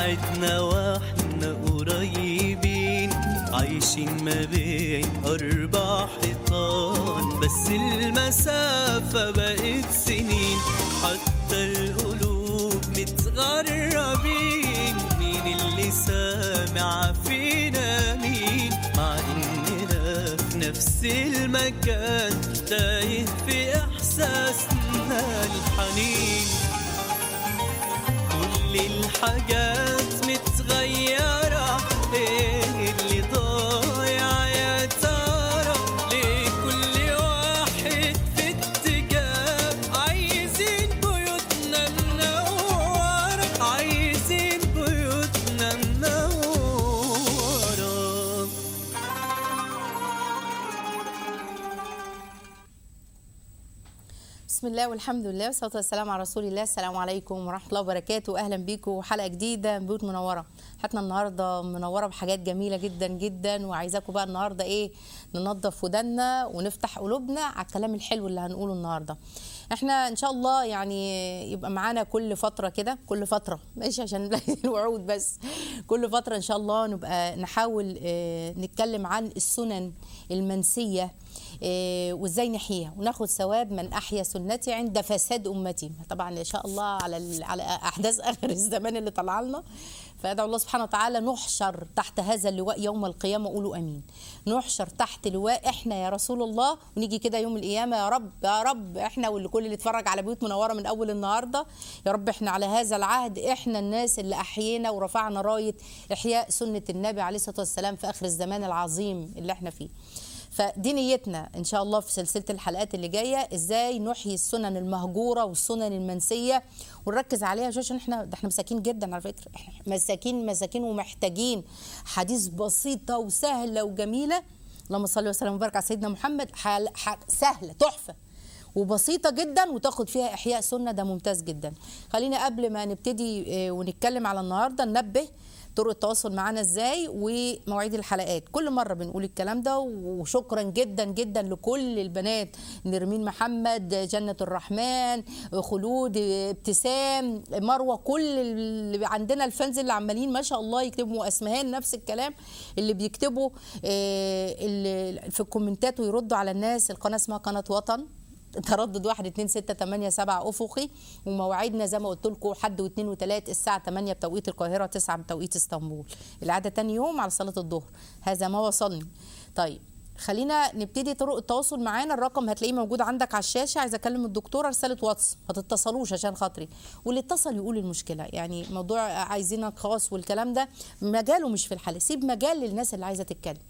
وعدنا واحنا قريبين عايشين ما بين أربع حيطان بس المسافة بقت سنين حتى القلوب متغربين مين اللي سامع فينا مين مع إننا في نفس المكان تايه في إحساسنا الحنين كل الحاجات متغيرة ايه اللي ضايع يا ترى ليه كل واحد في اتجاه عايزين بيوتنا منورة عايزين بيوتنا منورة بسم الله والحمد لله والصلاه والسلام على رسول الله السلام عليكم ورحمه الله وبركاته اهلا بيكم حلقه جديده من بيوت منوره حلقتنا النهارده منوره بحاجات جميله جدا جدا وعايزاكم بقى النهارده ايه ننظف ودنا ونفتح قلوبنا على الكلام الحلو اللي هنقوله النهارده احنا ان شاء الله يعني يبقى معانا كل فتره كده كل فتره ماشي عشان الوعود بس كل فتره ان شاء الله نبقى نحاول اه نتكلم عن السنن المنسيه إيه، وازاي نحييها وناخد ثواب من احيا سنتي عند فساد امتي طبعا ان شاء الله على ال- على احداث اخر الزمان اللي طلع لنا فادعو الله سبحانه وتعالى نحشر تحت هذا اللواء يوم القيامه قولوا امين نحشر تحت لواء احنا يا رسول الله ونيجي كده يوم القيامه يا رب يا رب احنا واللي كل اللي اتفرج على بيوت منوره من اول النهارده يا رب احنا على هذا العهد احنا الناس اللي احيينا ورفعنا رايه احياء سنه النبي عليه الصلاه والسلام في اخر الزمان العظيم اللي احنا فيه فدي نيتنا ان شاء الله في سلسله الحلقات اللي جايه ازاي نحيي السنن المهجوره والسنن المنسيه ونركز عليها عشان احنا ده احنا مساكين جدا على فكره احنا مساكين مساكين ومحتاجين حديث بسيطه وسهله وجميله اللهم صل وسلم وبارك على سيدنا محمد حال حال سهله تحفه وبسيطة جدا وتاخد فيها إحياء سنة ده ممتاز جدا خلينا قبل ما نبتدي آه، ونتكلم على النهاردة ننبه طرق التواصل معانا ازاي ومواعيد الحلقات كل مره بنقول الكلام ده وشكرا جدا جدا لكل البنات نرمين محمد جنة الرحمن خلود ابتسام مروه كل اللي عندنا الفانز اللي عمالين ما شاء الله يكتبوا اسمهان نفس الكلام اللي بيكتبوا آه، اللي في الكومنتات ويردوا على الناس القناه اسمها قناه وطن تردد واحد اتنين ستة تمانية سبعة أفقي ومواعيدنا زي ما قلت لكم حد واثنين وثلاث الساعة 8 بتوقيت القاهرة 9 بتوقيت اسطنبول العادة تاني يوم على صلاة الظهر هذا ما وصلني طيب خلينا نبتدي طرق التواصل معانا الرقم هتلاقيه موجود عندك على الشاشه عايزه اكلم الدكتوره رساله واتس ما تتصلوش عشان خاطري واللي اتصل يقول المشكله يعني موضوع عايزينك خاص والكلام ده مجاله مش في الحل سيب مجال للناس اللي عايزه تتكلم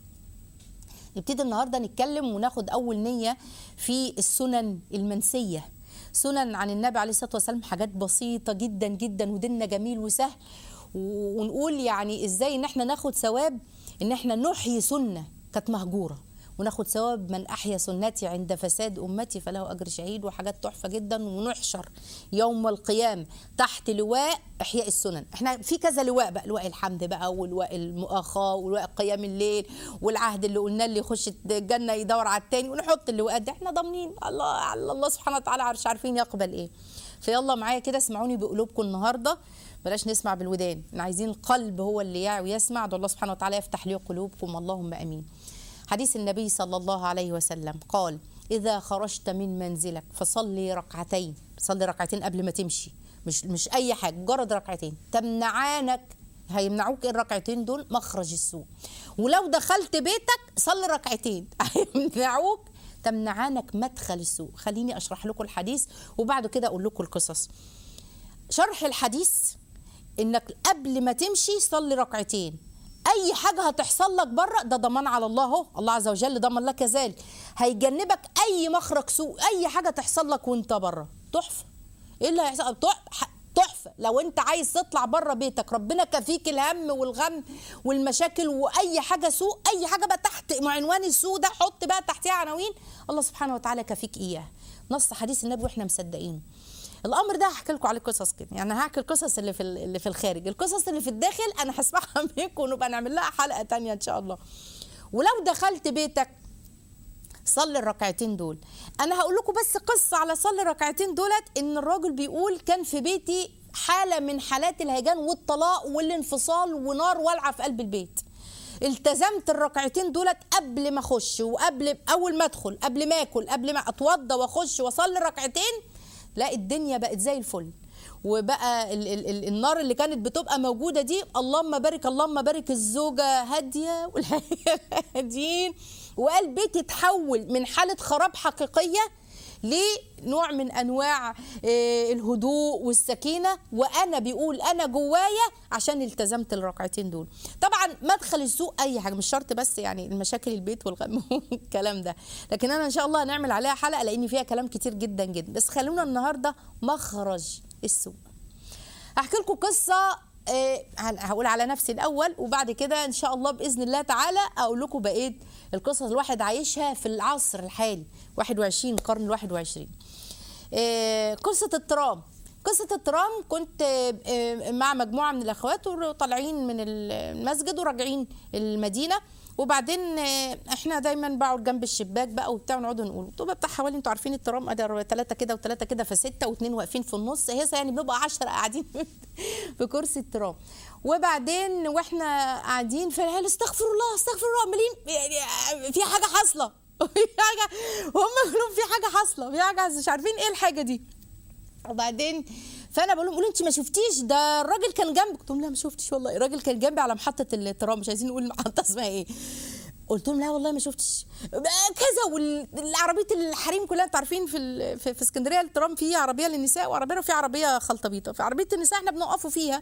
نبتدي النهارده نتكلم وناخد اول نيه في السنن المنسيه سنن عن النبي عليه الصلاه والسلام حاجات بسيطه جدا جدا وديننا جميل وسهل و- ونقول يعني ازاي ان احنا ناخد ثواب ان احنا نحيي سنه كانت مهجوره وناخد ثواب من احيا سنتي عند فساد امتي فله اجر شهيد وحاجات تحفه جدا ونحشر يوم القيامه تحت لواء احياء السنن احنا في كذا لواء بقى لواء الحمد بقى ولواء المؤاخاه ولواء قيام الليل والعهد اللي قلنا اللي يخش الجنه يدور على التاني ونحط اللواءات دي احنا ضامنين الله على الله سبحانه وتعالى مش عارفين يقبل ايه فيلا معايا كده اسمعوني بقلوبكم النهارده بلاش نسمع بالودان احنا عايزين القلب هو اللي يعي ويسمع ده الله سبحانه وتعالى يفتح لي قلوبكم اللهم امين حديث النبي صلى الله عليه وسلم قال إذا خرجت من منزلك فصلي ركعتين صلي ركعتين قبل ما تمشي مش مش أي حاجة مجرد ركعتين تمنعانك هيمنعوك الركعتين دول مخرج السوء ولو دخلت بيتك صلي ركعتين هيمنعوك تمنعانك مدخل السوء خليني أشرح لكم الحديث وبعد كده أقول لكم القصص شرح الحديث انك قبل ما تمشي صلي ركعتين اي حاجه هتحصل لك بره ده ضمان على الله اهو الله عز وجل ضمن لك ذلك هيجنبك اي مخرج سوء اي حاجه تحصل لك وانت بره تحفه ايه اللي هيحصل تح- تحفه لو انت عايز تطلع بره بيتك ربنا كفيك الهم والغم والمشاكل واي حاجه سوء اي حاجه بقى تحت عنوان السوء ده حط بقى تحتها عناوين الله سبحانه وتعالى كفيك اياه نص حديث النبي واحنا مصدقينه الامر ده هحكي لكم عليه قصص كده يعني هحكي القصص اللي في ال- اللي في الخارج القصص اللي في الداخل انا هسمعها منكم ونبقى نعمل لها حلقه تانية ان شاء الله ولو دخلت بيتك صلي الركعتين دول انا هقول لكم بس قصه على صلي الركعتين دولت ان الراجل بيقول كان في بيتي حاله من حالات الهيجان والطلاق والانفصال ونار والعه في قلب البيت التزمت الركعتين دولت قبل ما اخش وقبل اول ما ادخل قبل ما اكل قبل ما اتوضى واخش واصلي ركعتين لا الدنيا بقت زي الفل وبقى ال ال ال النار اللي كانت بتبقى موجوده دي اللهم بارك اللهم بارك الزوجه هاديه والعيال هاديين وقال بيتي اتحول من حاله خراب حقيقيه لنوع من انواع آه، الهدوء والسكينه وانا بيقول انا جوايا عشان التزمت الركعتين دول طبعا مدخل السوق اي حاجه مش شرط بس يعني المشاكل البيت والغم والكلام ده لكن انا ان شاء الله هنعمل عليها حلقه لان فيها كلام كتير جدا جدا بس خلونا النهارده مخرج السوق هحكي لكم قصه آه، هقول على نفسي الاول وبعد كده ان شاء الله باذن الله تعالى اقول لكم بقيه القصص الواحد عايشها في العصر الحالي 21 القرن ال 21 آه، قصه الترام قصة الترام كنت آه، مع مجموعة من الأخوات وطالعين من المسجد وراجعين المدينة وبعدين آه، احنا دايما بقعد جنب الشباك بقى وبتاع ونقعد نقول طب بتاع حوالي انتوا عارفين الترام ادي ثلاثه كده وثلاثه كده فسته واثنين واقفين في النص هي يعني بنبقى 10 قاعدين في كرسي الترام وبعدين واحنا قاعدين في العيال استغفر الله استغفر الله عمالين يعني في حاجه حاصله في حاجه وهم كلهم في حاجه حاصله في حاجه مش عارفين ايه الحاجه دي وبعدين فانا بقول لهم قولوا انت ما شفتيش ده الراجل كان جنبك قلت لهم لا ما شفتش والله الراجل كان جنبي على محطه الترام مش عايزين نقول المحطه اسمها ايه قلت لهم لا والله ما شفتش كذا والعربيه الحريم كلها انتوا عارفين في ال- في, في اسكندريه الترام فيه عربيه للنساء وعربيه وفي عربيه خلطبيطه في عربيه النساء احنا بنقفوا فيها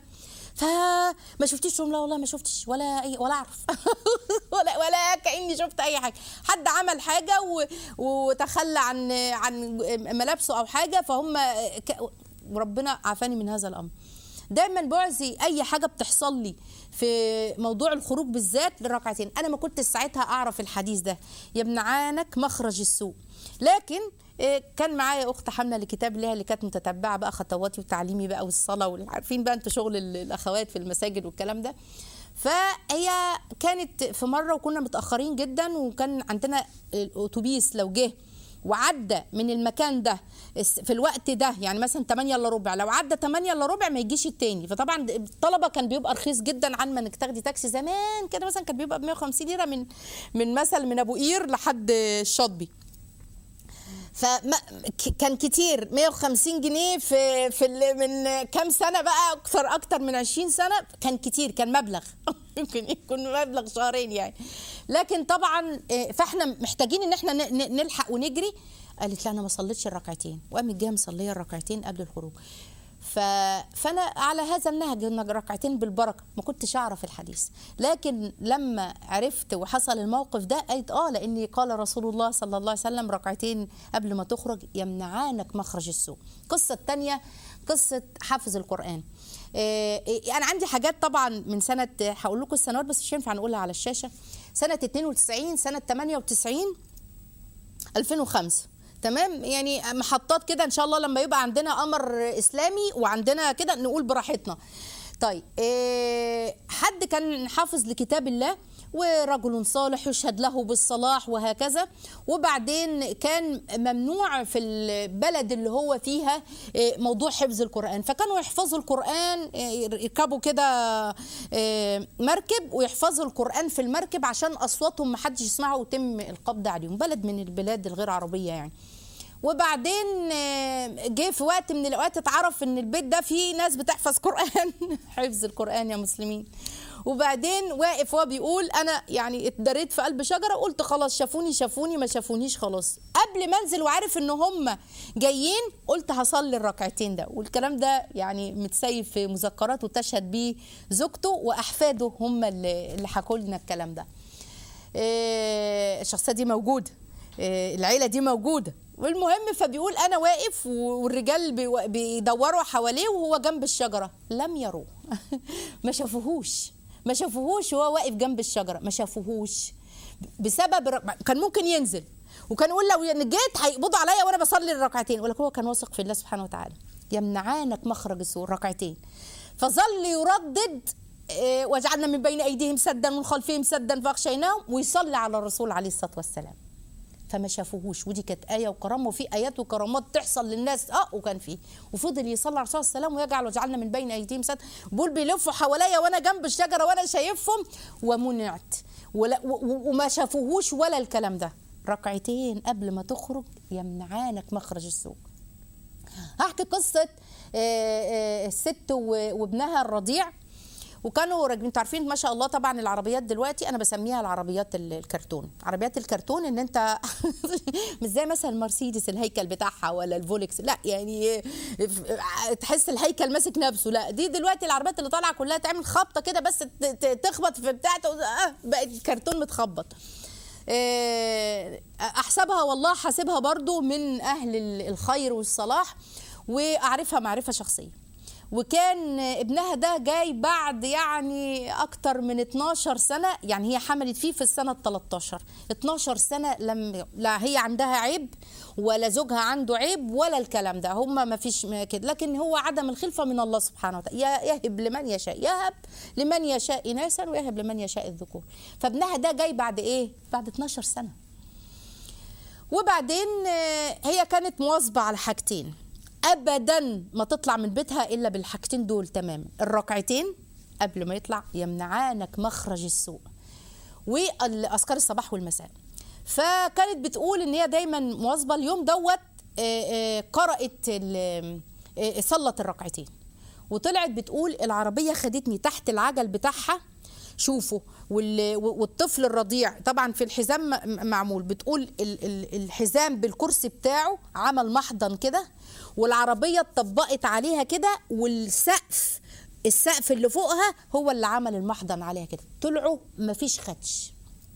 فما شفتيش قلت لهم لا والله ما شفتش ولا اي ولا اعرف ولا ولا كاني شفت اي حاجه حد عمل حاجه و- وتخلى عن عن ملابسه او حاجه فهم ك- وربنا عافاني من هذا الامر دايما بعزي اي حاجه بتحصل لي في موضوع الخروج بالذات للركعتين انا ما كنت ساعتها اعرف الحديث ده يمنعانك مخرج السوء لكن إيه، كان معايا اخت حامله لكتاب ليها اللي كانت متتبعه بقى خطواتي وتعليمي بقى والصلاه وعارفين بقى انتوا شغل ال- الاخوات في المساجد والكلام ده فهي كانت في مره وكنا متاخرين جدا وكان عندنا الاتوبيس لو جه وعدى من المكان ده الس- في الوقت ده يعني مثلا 8 الا ربع لو عدى 8 الا ربع ما يجيش التاني فطبعا الطلبه كان بيبقى رخيص جدا عن ما انك تاخدي تاكسي زمان كده مثلا كان بيبقى ب 150 ليره من من مثلا من ابو قير لحد الشاطبي فكان كتير 150 جنيه في في ال- من كام سنه بقى اكثر اكتر من 20 سنه كان كتير كان مبلغ يمكن يكون مبلغ شهرين يعني لكن طبعا آه، فاحنا محتاجين ان احنا ن- ن- نلحق ونجري قالت لا انا ما صليتش الركعتين وقامت جايه مصليه الركعتين قبل الخروج ف... فانا على هذا النهج ان ركعتين بالبركه ما كنتش اعرف الحديث لكن لما عرفت وحصل الموقف ده قالت اه لاني قال رسول الله صلى الله عليه وسلم ركعتين قبل ما تخرج يمنعانك مخرج السوء القصه الثانيه قصه حافظ القران آه، آه، انا عندي حاجات طبعا من سنه هقول لكم السنوات بس مش ينفع نقولها على الشاشه سنه 92 سنه 98 2005 تمام يعني محطات كده ان شاء الله لما يبقى عندنا قمر اسلامي وعندنا كده نقول براحتنا طيب إيه حد كان حافظ لكتاب الله ورجل صالح يشهد له بالصلاح وهكذا وبعدين كان ممنوع في البلد اللي هو فيها إيه، موضوع حفظ القرآن فكانوا يحفظوا القرآن إيه، يركبوا كده إيه، مركب ويحفظوا القرآن في المركب عشان أصواتهم محدش يسمعها ويتم القبض عليهم بلد من البلاد الغير عربية يعني وبعدين آه، جه في وقت من الاوقات اتعرف ان البيت ده فيه ناس بتحفظ قران حفظ القران يا مسلمين وبعدين واقف وهو بيقول انا يعني اتدريت في قلب شجره قلت خلاص شافوني شافوني ما شافونيش خلاص قبل ما انزل وعارف ان هم جايين قلت هصلي الركعتين ده والكلام ده يعني متسيب في مذكرات وتشهد بيه زوجته واحفاده هم اللي اللي حكوا لنا الكلام ده إيه، الشخصيه دي موجوده إيه، العيله دي موجوده والمهم فبيقول انا واقف والرجال بيو- بيدوروا حواليه وهو جنب الشجره لم يروه ما شافوهوش ما شافوهوش وهو واقف جنب الشجره ما شافوهوش بسبب ر- كان ممكن ينزل وكان يقول لو جيت هيقبضوا عليا وانا بصلي الركعتين ولكن هو كان واثق في الله سبحانه وتعالى يمنعانك مخرج السوء الركعتين فظل يردد إيه، وجعلنا من بين ايديهم سدا ومن خلفهم سدا فاغشيناهم ويصلي على الرسول عليه الصلاه والسلام فما شافوهوش ودي كانت ايه وكرامه وفي ايات وكرامات تحصل للناس اه وكان فيه وفضل يصلي على الرسول صلى الله عليه وسلم ويجعل وجعلنا من بين ايديهم سد بيقول بيلفوا حواليا وانا جنب الشجره وانا شايفهم ومنعت ولا و- و- وما شافوهوش ولا الكلام ده ركعتين قبل ما تخرج يمنعانك مخرج السوق هحكي قصه آه، آه، الست و- وابنها الرضيع وكانوا راكبين انتوا عارفين ما شاء الله طبعا العربيات دلوقتي انا بسميها العربيات ال- الكرتون عربيات الكرتون ان انت مش زي مثلا المرسيدس الهيكل بتاعها ولا الفولكس لا يعني تحس الهيكل ماسك نفسه لا دي دلوقتي العربيات اللي طالعه كلها تعمل خبطه كده بس ت- ت- تخبط في بتاعته آه، بقت كرتون متخبط آه، احسبها والله حاسبها برضو من اهل ال- الخير والصلاح واعرفها معرفه شخصيه وكان ابنها ده جاي بعد يعني اكتر من 12 سنه يعني هي حملت فيه في السنه ال 13 12 سنه لم لا هي عندها عيب ولا زوجها عنده عيب ولا الكلام ده هما ما فيش ما كده لكن هو عدم الخلفه من الله سبحانه وتعالى ي- يهب لمن يشاء يهب لمن يشاء اناثا ويهب لمن يشاء الذكور فابنها ده جاي بعد ايه بعد 12 سنه وبعدين آه، هي كانت مواظبه على حاجتين ابدا ما تطلع من بيتها الا بالحاجتين دول تمام الركعتين قبل ما يطلع يمنعانك مخرج السوء واذكار الصباح والمساء فكانت بتقول ان هي دايما مواظبه اليوم دوت آه، آه، قرات ال- آه، صلت الركعتين وطلعت بتقول العربيه خدتني تحت العجل بتاعها شوفوا وال- والطفل الرضيع طبعا في الحزام م- معمول بتقول ال- ال- الحزام بالكرسي بتاعه عمل محضن كده والعربيه اتطبقت عليها كده والسقف السقف اللي فوقها هو اللي عمل المحضن عليها كده طلعوا مفيش خدش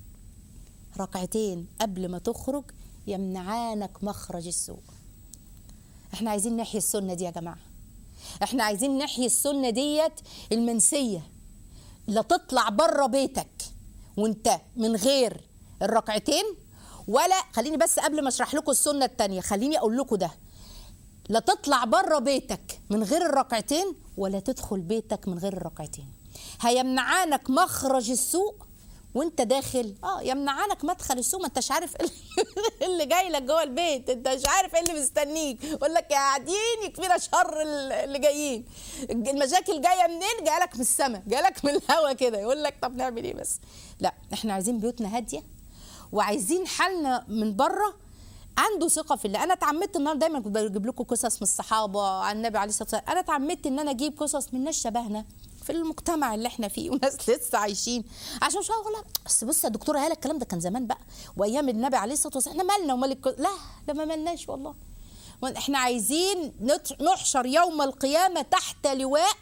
ركعتين قبل ما تخرج يمنعانك مخرج السوء احنا عايزين نحيي السنه دي يا جماعه احنا عايزين نحيي السنه ديت المنسيه لا تطلع بره بيتك وانت من غير الركعتين ولا خليني بس قبل ما اشرح لكم السنه التانية خليني اقول لكم ده لا تطلع بره بيتك من غير الركعتين ولا تدخل بيتك من غير الركعتين هيمنعانك مخرج السوء وانت داخل اه يمنعانك مدخل السوق ما انتش عارف ايه اللي جاي لك جوه البيت انت مش عارف ايه اللي مستنيك يقول لك يا قاعدين يكفينا شر اللي جايين المشاكل جايه منين جايه لك من السماء جايه لك من الهوا كده يقول لك طب نعمل ايه بس لا احنا عايزين بيوتنا هاديه وعايزين حالنا من بره عنده ثقه في الله انا اتعمدت ان انا دايما كنت بجيب لكم قصص من الصحابه عن النبي عليه الصلاه والسلام انا اتعمدت ان انا اجيب قصص من ناس شبهنا في المجتمع اللي احنا فيه وناس لسه عايشين عشان مش هقول بس بص يا دكتوره هاله الكلام ده كان زمان بقى وايام النبي عليه الصلاه والسلام احنا مالنا ومال الك- لا ده ما مالناش والله احنا عايزين نت- نحشر يوم القيامه تحت لواء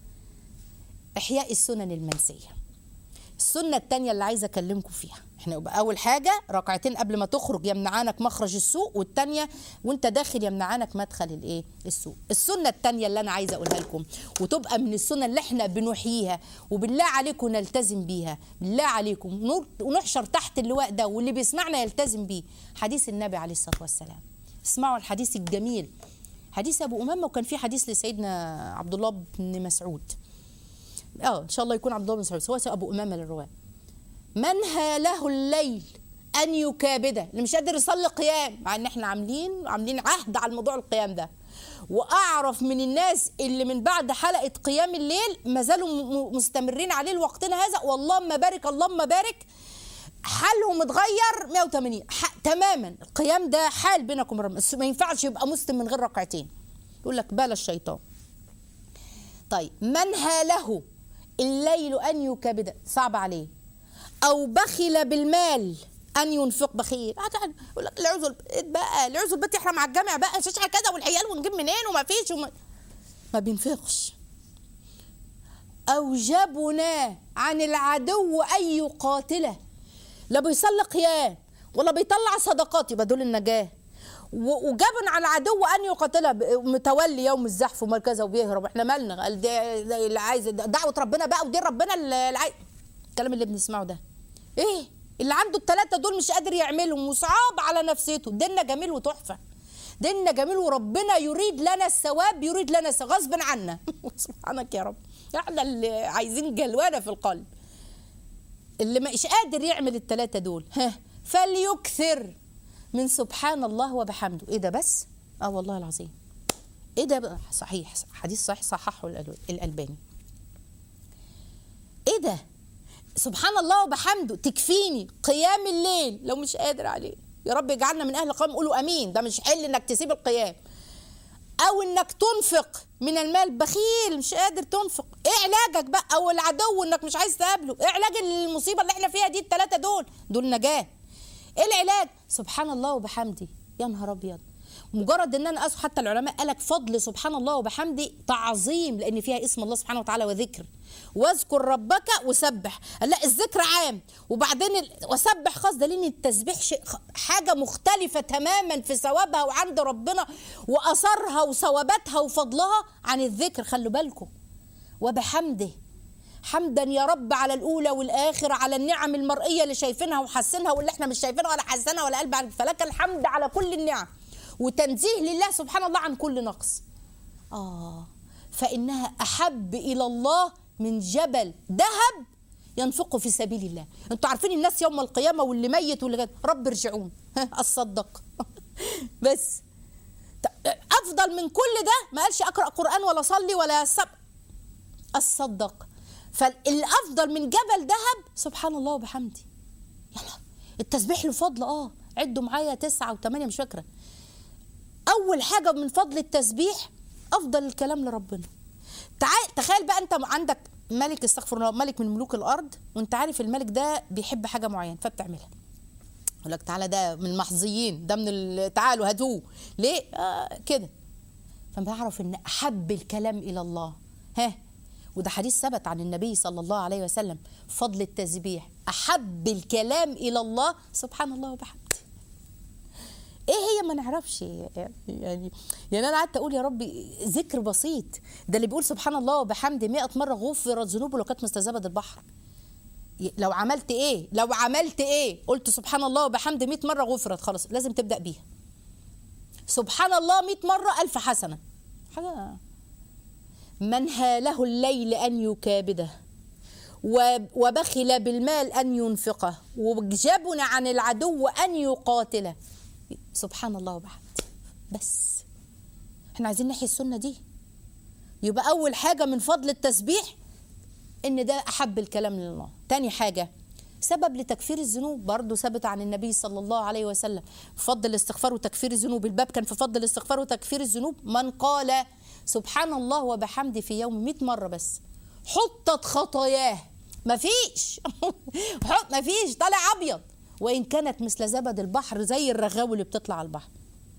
احياء السنن المنسيه السنة التانية اللي عايزة أكلمكم فيها احنا يبقى أول حاجة ركعتين قبل ما تخرج يمنعانك مخرج السوق والتانية وانت داخل يمنعانك مدخل الايه السوق السنة التانية اللي أنا عايزة أقولها لكم وتبقى من السنة اللي احنا بنحييها وبالله عليكم نلتزم بيها بالله عليكم ونر- ونحشر تحت اللواء ده واللي بيسمعنا يلتزم بيه حديث النبي عليه الصلاة والسلام اسمعوا الحديث الجميل حديث أبو أمامة وكان في حديث لسيدنا عبد الله بن مسعود اه ان شاء الله يكون عبد الله بن مسعود هو ابو امامه للرواه من هاله الليل ان يكابده اللي مش قادر يصلي قيام مع ان احنا عاملين عاملين عهد على موضوع القيام ده واعرف من الناس اللي من بعد حلقه قيام الليل ما زالوا م- م- مستمرين عليه لوقتنا هذا واللهم بارك اللهم بارك حالهم اتغير 180 ح- تماما القيام ده حال بينكم وبين ربنا. بس ما ينفعش يبقى مسلم من غير ركعتين يقول لك بلا الشيطان طيب من هاله الليل أن يكابد صعب عليه أو بخل بالمال أن ينفق بخيل هتقعد يقول لك العزل البيت بقى العزل البيت يحرم على الجامع بقى مش كذا والعيال ونجيب منين وما فيش وما ما بينفقش أوجبنا عن العدو أن يقاتله لا بيصلي قيام ولا بيطلع صدقات يبقى دول النجاة و- وجبن على العدو ان يقاتلها ب- متولي يوم الزحف ومركزه وبيهرب احنا مالنا قال ده ده اللي عايز ده دعوه ربنا بقى ودين ربنا اللي عايز الكلام اللي بنسمعه ده ايه اللي عنده الثلاثه دول مش قادر يعملهم وصعاب على نفسيته ديننا جميل وتحفه ديننا جميل وربنا يريد لنا الثواب يريد لنا الثواب غصب عنا سبحانك يا رب احنا اللي عايزين جلوانه في القلب اللي مش قادر يعمل الثلاثه دول ها فليكثر من سبحان الله وبحمده ايه ده بس اه والله العظيم ايه ده بقى صحيح حديث صحيح صححه الأل- الالباني ايه ده سبحان الله وبحمده تكفيني قيام الليل لو مش قادر عليه يا رب اجعلنا من اهل القيام قولوا امين ده مش حل انك تسيب القيام او انك تنفق من المال بخيل مش قادر تنفق ايه علاجك بقى او العدو انك مش عايز تقابله ايه علاج المصيبه اللي احنا فيها دي الثلاثه دول دول نجاه ايه العلاج سبحان الله وبحمده يا نهار ابيض مجرد ان انا أسو حتى العلماء قالك فضل سبحان الله وبحمده تعظيم لان فيها اسم الله سبحانه وتعالى وذكر واذكر ربك وسبح لا الذكر عام وبعدين ال- وسبح خاص ده لان التسبيح شيء خ- حاجه مختلفه تماما في ثوابها وعند ربنا واثرها وثواباتها وفضلها عن الذكر خلوا بالكم وبحمده حمدا يا رب على الاولى والاخر على النعم المرئيه اللي شايفينها وحاسينها واللي احنا مش شايفينها ولا حاسينها ولا قلب عليك فلك الحمد على كل النعم وتنزيه لله سبحان الله عن كل نقص اه فانها احب الى الله من جبل ذهب ينفقه في سبيل الله انتوا عارفين الناس يوم القيامه واللي ميت واللي جد. رب ارجعون ها اصدق بس ط- افضل من كل ده ما قالش اقرا قران ولا اصلي ولا سب الصدق فالافضل من جبل ذهب سبحان الله وبحمده يلا التسبيح له فضل اه عدوا معايا تسعة وثمانية مش فاكرة أول حاجة من فضل التسبيح أفضل الكلام لربنا تعال تخيل بقى أنت عندك ملك استغفر الله ملك من ملوك الأرض وأنت عارف الملك ده بيحب حاجة معينة فبتعملها يقول لك تعالى ده من المحظيين ده من ال- تعالوا هاتوه ليه آه كده فبعرف ان احب الكلام الى الله ها وده حديث ثبت عن النبي صلى الله عليه وسلم فضل التسبيح احب الكلام الى الله سبحان الله وبحمده ايه هي ما نعرفش يعني يعني انا قعدت اقول يا ربي ذكر بسيط ده اللي بيقول سبحان الله وبحمده 100 مره غفرت ذنوبه لو كانت مستزبد البحر لو عملت ايه لو عملت ايه قلت سبحان الله وبحمده 100 مره غفرت خلاص لازم تبدا بيها سبحان الله 100 مرة ألف حسنة حاجة من هاله الليل أن يكابده و- وبخل بالمال أن ينفقه وجبن عن العدو أن يقاتله سبحان الله وبحمده بس احنا عايزين نحيي السنة دي يبقى أول حاجة من فضل التسبيح ان ده احب الكلام لله تاني حاجه سبب لتكفير الذنوب برضه ثبت عن النبي صلى الله عليه وسلم فضل الاستغفار وتكفير الذنوب الباب كان في فضل الاستغفار وتكفير الذنوب من قال سبحان الله وبحمده في يوم 100 مره بس حطت خطاياه مفيش حط مفيش طالع ابيض وان كانت مثل زبد البحر زي الرغاوي اللي بتطلع على البحر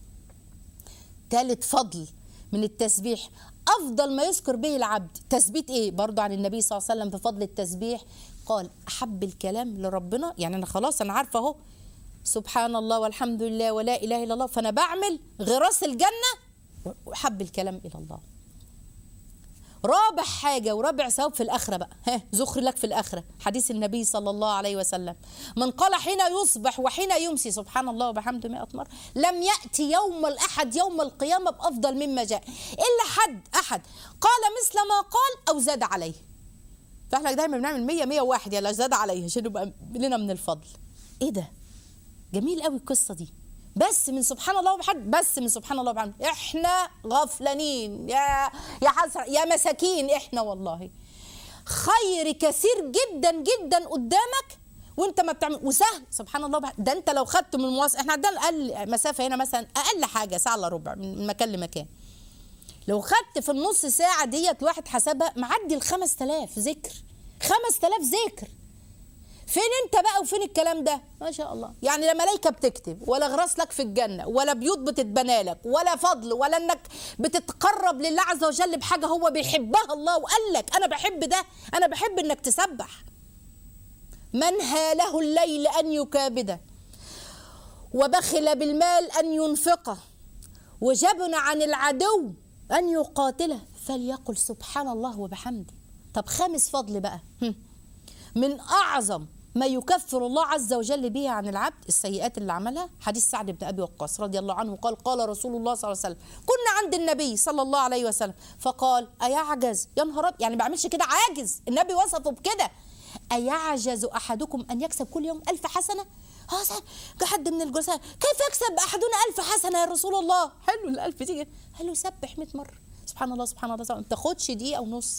ثالث فضل من التسبيح افضل ما يذكر به العبد تثبيت ايه برضو عن النبي صلى الله عليه وسلم في فضل التسبيح قال احب الكلام لربنا يعني انا خلاص انا عارفه اهو سبحان الله والحمد لله ولا اله الا الله فانا بعمل غراس الجنه واحب الكلام الى الله رابع حاجة ورابع ثواب في الآخرة بقى ها زخر لك في الآخرة حديث النبي صلى الله عليه وسلم من قال حين يصبح وحين يمسي سبحان الله وبحمده مئة مرة لم يأتي يوم الأحد يوم القيامة بأفضل مما جاء إلا حد أحد قال مثل ما قال أو زاد عليه فاحنا دايما بنعمل 100 101 يعني لا زاد عليه عشان يبقى لنا من الفضل ايه ده جميل قوي القصه دي بس من سبحان الله وبحمد بس من سبحان الله وبحمد احنا غفلانين يا يا حسر يا مساكين احنا والله خير كثير جدا جدا قدامك وانت ما بتعمل وسهل سبحان الله وبحمد. ده انت لو خدت من المواصل احنا عندنا اقل مسافه هنا مثلا اقل حاجه ساعه الا ربع من مكان لمكان لو خدت في النص ساعه ديت واحد حسبها معدي ال 5000 ذكر 5000 ذكر فين انت بقى وفين الكلام ده ما شاء الله يعني لا ملائكه بتكتب ولا غراس لك في الجنه ولا بيوت بتتبنى لك ولا فضل ولا انك بتتقرب لله عز وجل بحاجه هو بيحبها الله وقال لك انا بحب ده انا بحب انك تسبح من هاله الليل ان يكابده وبخل بالمال ان ينفقه وجبن عن العدو ان يقاتله فليقل سبحان الله وبحمده طب خامس فضل بقى هم. من اعظم ما يكفر الله عز وجل به عن العبد السيئات اللي عملها حديث سعد بن ابي وقاص رضي الله عنه قال قال رسول الله صلى الله عليه وسلم كنا عند النبي صلى الله عليه وسلم فقال ايعجز يا نهار أبيض، يعني ما بعملش كده عاجز النبي وصفه بكده ايعجز احدكم ان يكسب كل يوم ألف حسنه اه سأل جه حد من الجلساء كيف يكسب احدنا الف حسنه يا رسول الله حلو الالف تيجي قال له سبح 100 مره سبحان الله سبحان الله ما تاخدش دقيقه ونص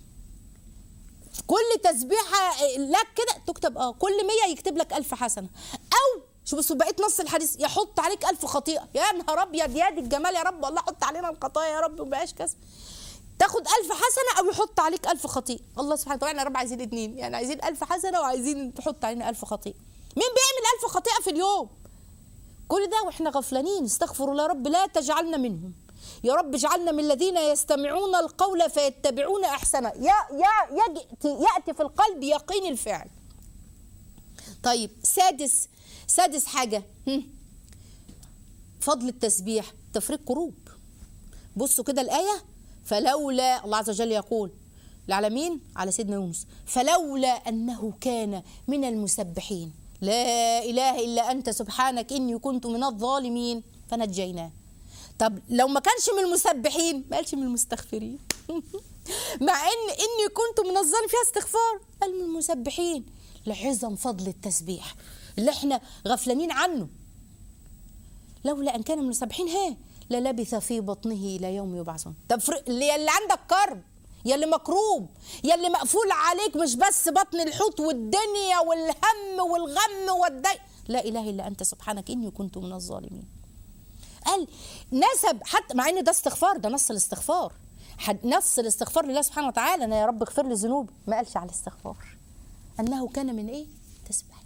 كل تسبيحه لك كده تكتب اه كل 100 يكتب لك ألف حسنه او شوف بس بقيت نص الحديث يحط عليك ألف خطيئه يا نهار ابيض يا دي الجمال يا رب والله حط علينا الخطايا يا رب ما بقاش كسب تاخد ألف حسنة أو يحط عليك ألف خطيئة الله سبحانه وتعالى يا رب عايزين اتنين يعني عايزين ألف حسنة وعايزين تحط علينا ألف خطيئة مين بيعمل ألف خطيئة في اليوم كل ده واحنا غفلانين استغفر الله يا رب لا تجعلنا منهم يا رب اجعلنا من الذين يستمعون القول فيتبعون احسنه يا يا يجي ياتي في القلب يقين الفعل طيب سادس سادس حاجه هم. فضل التسبيح تفريق كروب بصوا كده الايه فلولا الله عز وجل يقول على مين على سيدنا يونس فلولا انه كان من المسبحين لا اله الا انت سبحانك اني كنت من الظالمين فنجيناه طب لو ما كانش من المسبحين ما قالش من المستغفرين مع ان اني كنت من الظالم فيها استغفار قال من المسبحين لعظم فضل التسبيح اللي احنا غفلانين عنه لولا ان كان من المسبحين ها للبث في بطنه الى يوم يبعثون طب اللي اللي عندك كرب يا اللي مكروب يا اللي مقفول عليك مش بس بطن الحوت والدنيا والهم والغم والضيق لا اله الا انت سبحانك اني كنت من الظالمين قال نسب حتى مع ان ده استغفار ده نص الاستغفار نص الاستغفار لله سبحانه وتعالى انا يا رب اغفر لي ذنوبي ما قالش على الاستغفار انه كان من ايه تسبيح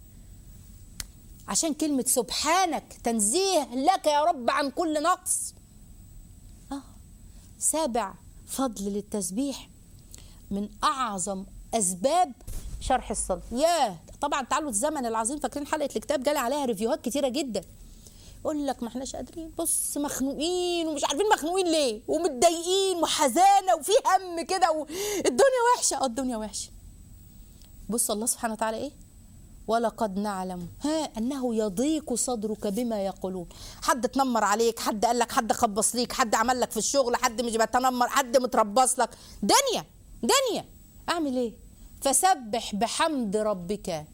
عشان كلمة سبحانك تنزيه لك يا رب عن كل نقص آه. سابع فضل للتسبيح من أعظم أسباب شرح الصدر ياه طبعا تعالوا الزمن العظيم فاكرين حلقة الكتاب جالي عليها ريفيوهات كتيرة جدا يقول لك ما احناش قادرين بص مخنوقين ومش عارفين مخنوقين ليه ومتضايقين وحزانه وفي هم كده والدنيا وحشه اه الدنيا وحشه بص الله سبحانه وتعالى ايه ولقد نعلم ها انه يضيق صدرك بما يقولون حد تنمر عليك حد قال لك حد خبص ليك حد عمل لك في الشغل حد مش بتنمر حد متربص لك دنيا دنيا اعمل ايه فسبح بحمد ربك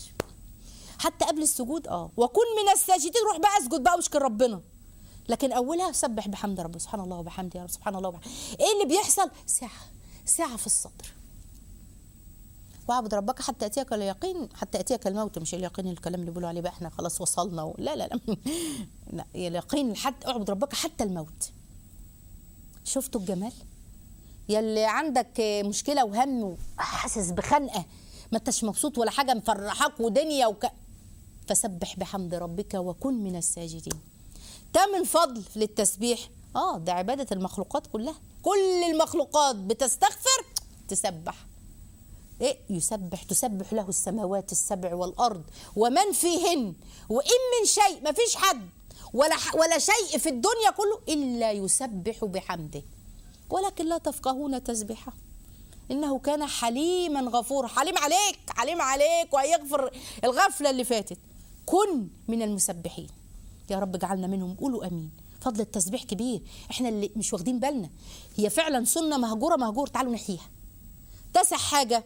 حتى قبل السجود اه وكن من الساجدين روح بقى اسجد بقى واشكر ربنا لكن اولها سبح بحمد ربي سبحان الله وبحمده يا رب سبحان الله وبحمده ايه اللي بيحصل ساعه ساعه في الصدر واعبد ربك حتى ياتيك اليقين حتى ياتيك الموت مش اليقين الكلام اللي بيقولوا عليه بقى احنا خلاص وصلنا و... لا لا لا لا اليقين حتى اعبد ربك حتى الموت شفتوا الجمال يلي عندك مشكله وهم وحاسس بخنقه ما انتش مبسوط ولا حاجه مفرحاك ودنيا وك... فسبح بحمد ربك وكن من الساجدين تامن فضل للتسبيح اه ده عباده المخلوقات كلها كل المخلوقات بتستغفر تسبح ايه يسبح تسبح له السماوات السبع والارض ومن فيهن وان من شيء ما فيش حد ولا ولا شيء في الدنيا كله الا يسبح بحمده ولكن لا تفقهون تسبيحه انه كان حليما غفورا حليم عليك حليم عليك وهيغفر الغفله اللي فاتت كن من المسبحين يا رب اجعلنا منهم قولوا امين فضل التسبيح كبير احنا اللي مش واخدين بالنا هي فعلا سنه مهجوره مهجور تعالوا نحييها تسع حاجه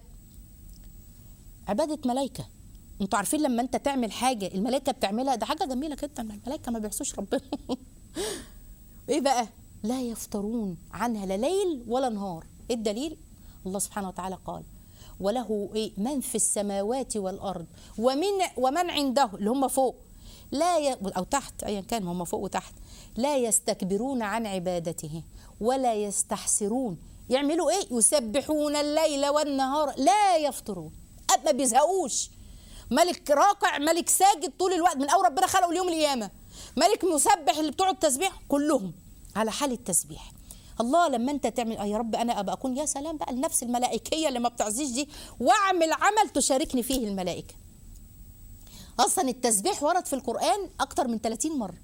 عباده ملائكه انتوا عارفين لما انت تعمل حاجه الملائكه بتعملها ده حاجه جميله جدا الملائكه ما بيعصوش ربنا ايه بقى لا يفترون عنها لا ليل ولا نهار ايه الدليل الله سبحانه وتعالى قال وله إيه من في السماوات والارض ومن ومن عنده اللي هم فوق لا ي... او تحت ايا كان هم فوق وتحت لا يستكبرون عن عبادته ولا يستحسرون يعملوا ايه يسبحون الليل والنهار لا يفطرون ما بيزهقوش ملك راكع ملك ساجد طول الوقت من اول ربنا خلقه ليوم القيامه ملك مسبح اللي بتوع التسبيح كلهم على حال التسبيح الله لما انت تعمل آه يا رب انا ابقى اكون يا سلام بقى النفس الملائكيه اللي ما بتعزيش دي واعمل عمل تشاركني فيه الملائكه اصلا التسبيح ورد في القران اكتر من 30 مره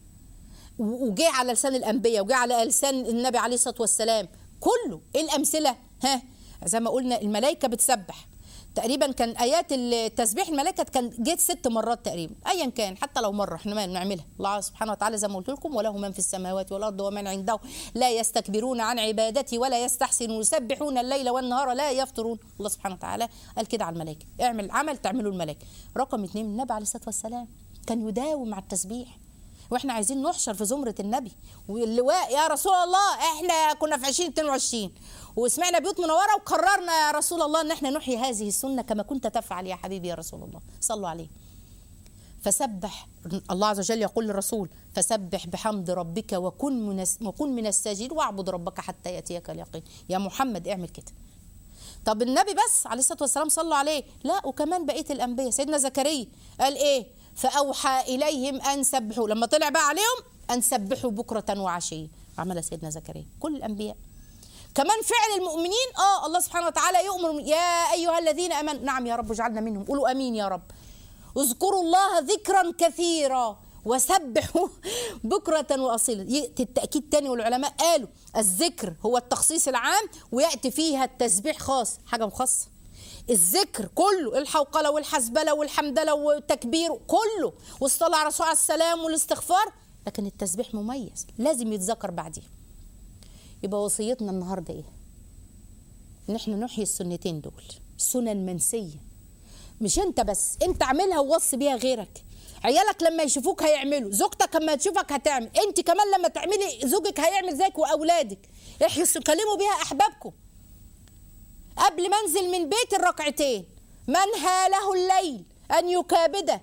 وجاء على لسان الانبياء وجاء على لسان النبي عليه الصلاه والسلام كله ايه الامثله ها زي ما قلنا الملائكه بتسبح تقريبا كان ايات التسبيح الملائكه كان جت ست مرات تقريبا ايا كان حتى لو مره احنا ما بنعملها الله سبحانه وتعالى زي ما قلت لكم وله من في السماوات والارض ومن عنده لا يستكبرون عن عبادتي ولا يستحسنون يسبحون الليل والنهار لا يفترون الله سبحانه وتعالى قال كده على الملائكه اعمل عمل تعمله الملائكه رقم اثنين النبي عليه الصلاه والسلام كان يداوم مع التسبيح واحنا عايزين نحشر في زمره النبي واللواء يا رسول الله احنا كنا في 2022 وسمعنا بيوت منوره وقررنا يا رسول الله ان احنا نحيي هذه السنه كما كنت تفعل يا حبيبي يا رسول الله صلوا عليه فسبح الله عز وجل يقول للرسول فسبح بحمد ربك وكن من وكن من الساجدين واعبد ربك حتى ياتيك اليقين يا محمد اعمل كده طب النبي بس عليه الصلاه والسلام صلوا عليه لا وكمان بقيه الانبياء سيدنا زكريا قال ايه فاوحى اليهم ان سبحوا لما طلع بقى عليهم ان سبحوا بكره وعشيه عمل سيدنا زكريا كل الانبياء كمان فعل المؤمنين اه الله سبحانه وتعالى يؤمر يا ايها الذين امنوا نعم يا رب اجعلنا منهم قولوا امين يا رب اذكروا الله ذكرا كثيرا وسبحوا بكرة وأصيلا يأتي التأكيد تاني والعلماء قالوا الذكر هو التخصيص العام ويأتي فيها التسبيح خاص حاجة مخصصة الذكر كله الحوقلة والحسبلة والحمدلة والتكبير كله والصلاة على الرسول عليه السلام والاستغفار لكن التسبيح مميز لازم يتذكر بعديه يبقى وصيتنا النهارده ايه؟ ان احنا نحيي السنتين دول سنن منسيه مش انت بس انت اعملها ووصي بيها غيرك عيالك لما يشوفوك هيعملوا زوجتك لما تشوفك هتعمل انت كمان لما تعملي زوجك هيعمل زيك واولادك احيوا كلموا بيها احبابكم قبل ما انزل من بيت الركعتين من هاله الليل ان يكابده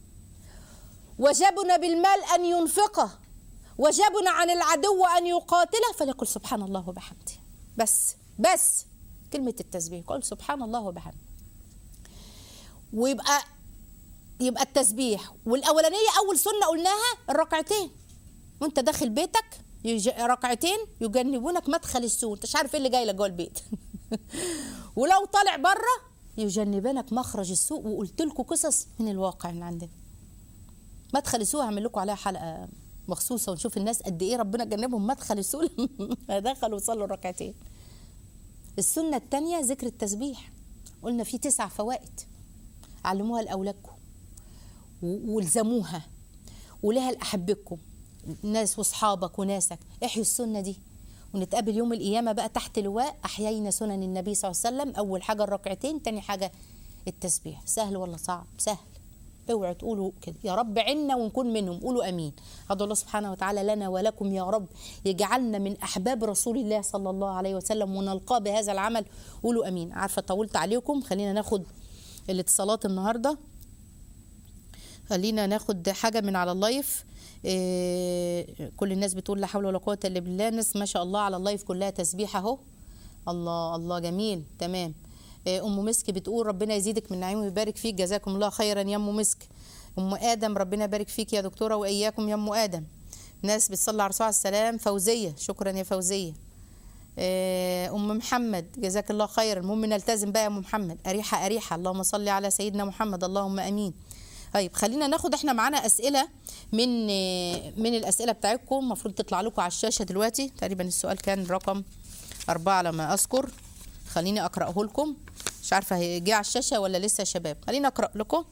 وجبن بالمال ان ينفقه وجبن عن العدو ان يقاتله فليقل سبحان الله وبحمده بس بس كلمه التسبيح قل سبحان الله وبحمده ويبقى يبقى التسبيح والاولانيه اول سنه قلناها الركعتين وانت داخل بيتك يج... ركعتين يجنبونك مدخل السوء انت مش عارف ايه اللي جاي لك جوه البيت ولو طالع بره يجنبنك مخرج السوء وقلت لكم قصص من الواقع من عندنا مدخل السوء هعمل لكم عليها حلقه مخصوصه ونشوف الناس قد ايه ربنا جنبهم مدخل السوء لما دخلوا وصلوا الركعتين السنه الثانيه ذكر التسبيح قلنا في تسع فوائد علموها لاولادكم والزموها ولها لاحبكم ناس واصحابك وناسك احيوا السنه دي ونتقابل يوم القيامه بقى تحت لواء احيينا سنن النبي صلى الله عليه وسلم اول حاجه الركعتين تاني حاجه التسبيح سهل ولا صعب سهل اوعوا تقولوا كده يا رب عنا ونكون منهم قولوا امين هذا الله سبحانه وتعالى لنا ولكم يا رب يجعلنا من احباب رسول الله صلى الله عليه وسلم ونلقاه بهذا العمل قولوا امين عارفه طولت عليكم خلينا ناخد الاتصالات النهارده خلينا ناخد حاجه من على اللايف إيه كل الناس بتقول لا حول ولا قوه الا بالله الناس ما شاء الله على اللايف كلها تسبيح اهو الله الله جميل تمام إيه ام مسك بتقول ربنا يزيدك من نعيمه ويبارك فيك جزاكم الله خيرا يا ام مسك ام ادم ربنا يبارك فيك يا دكتوره واياكم يا ام ادم ناس بتصلي على الرسول عليه السلام فوزيه شكرا يا فوزيه إيه ام محمد جزاك الله خيرا المهم نلتزم بقى يا ام محمد اريحه اريحه اللهم صل على سيدنا محمد اللهم امين طيب خلينا ناخد احنا معانا اسئله من من الاسئله بتاعتكم المفروض تطلع لكم على الشاشه دلوقتي تقريبا السؤال كان رقم أربعة على ما اذكر خليني اقراه لكم مش عارفه هيجي على الشاشه ولا لسه يا شباب خليني اقرا لكم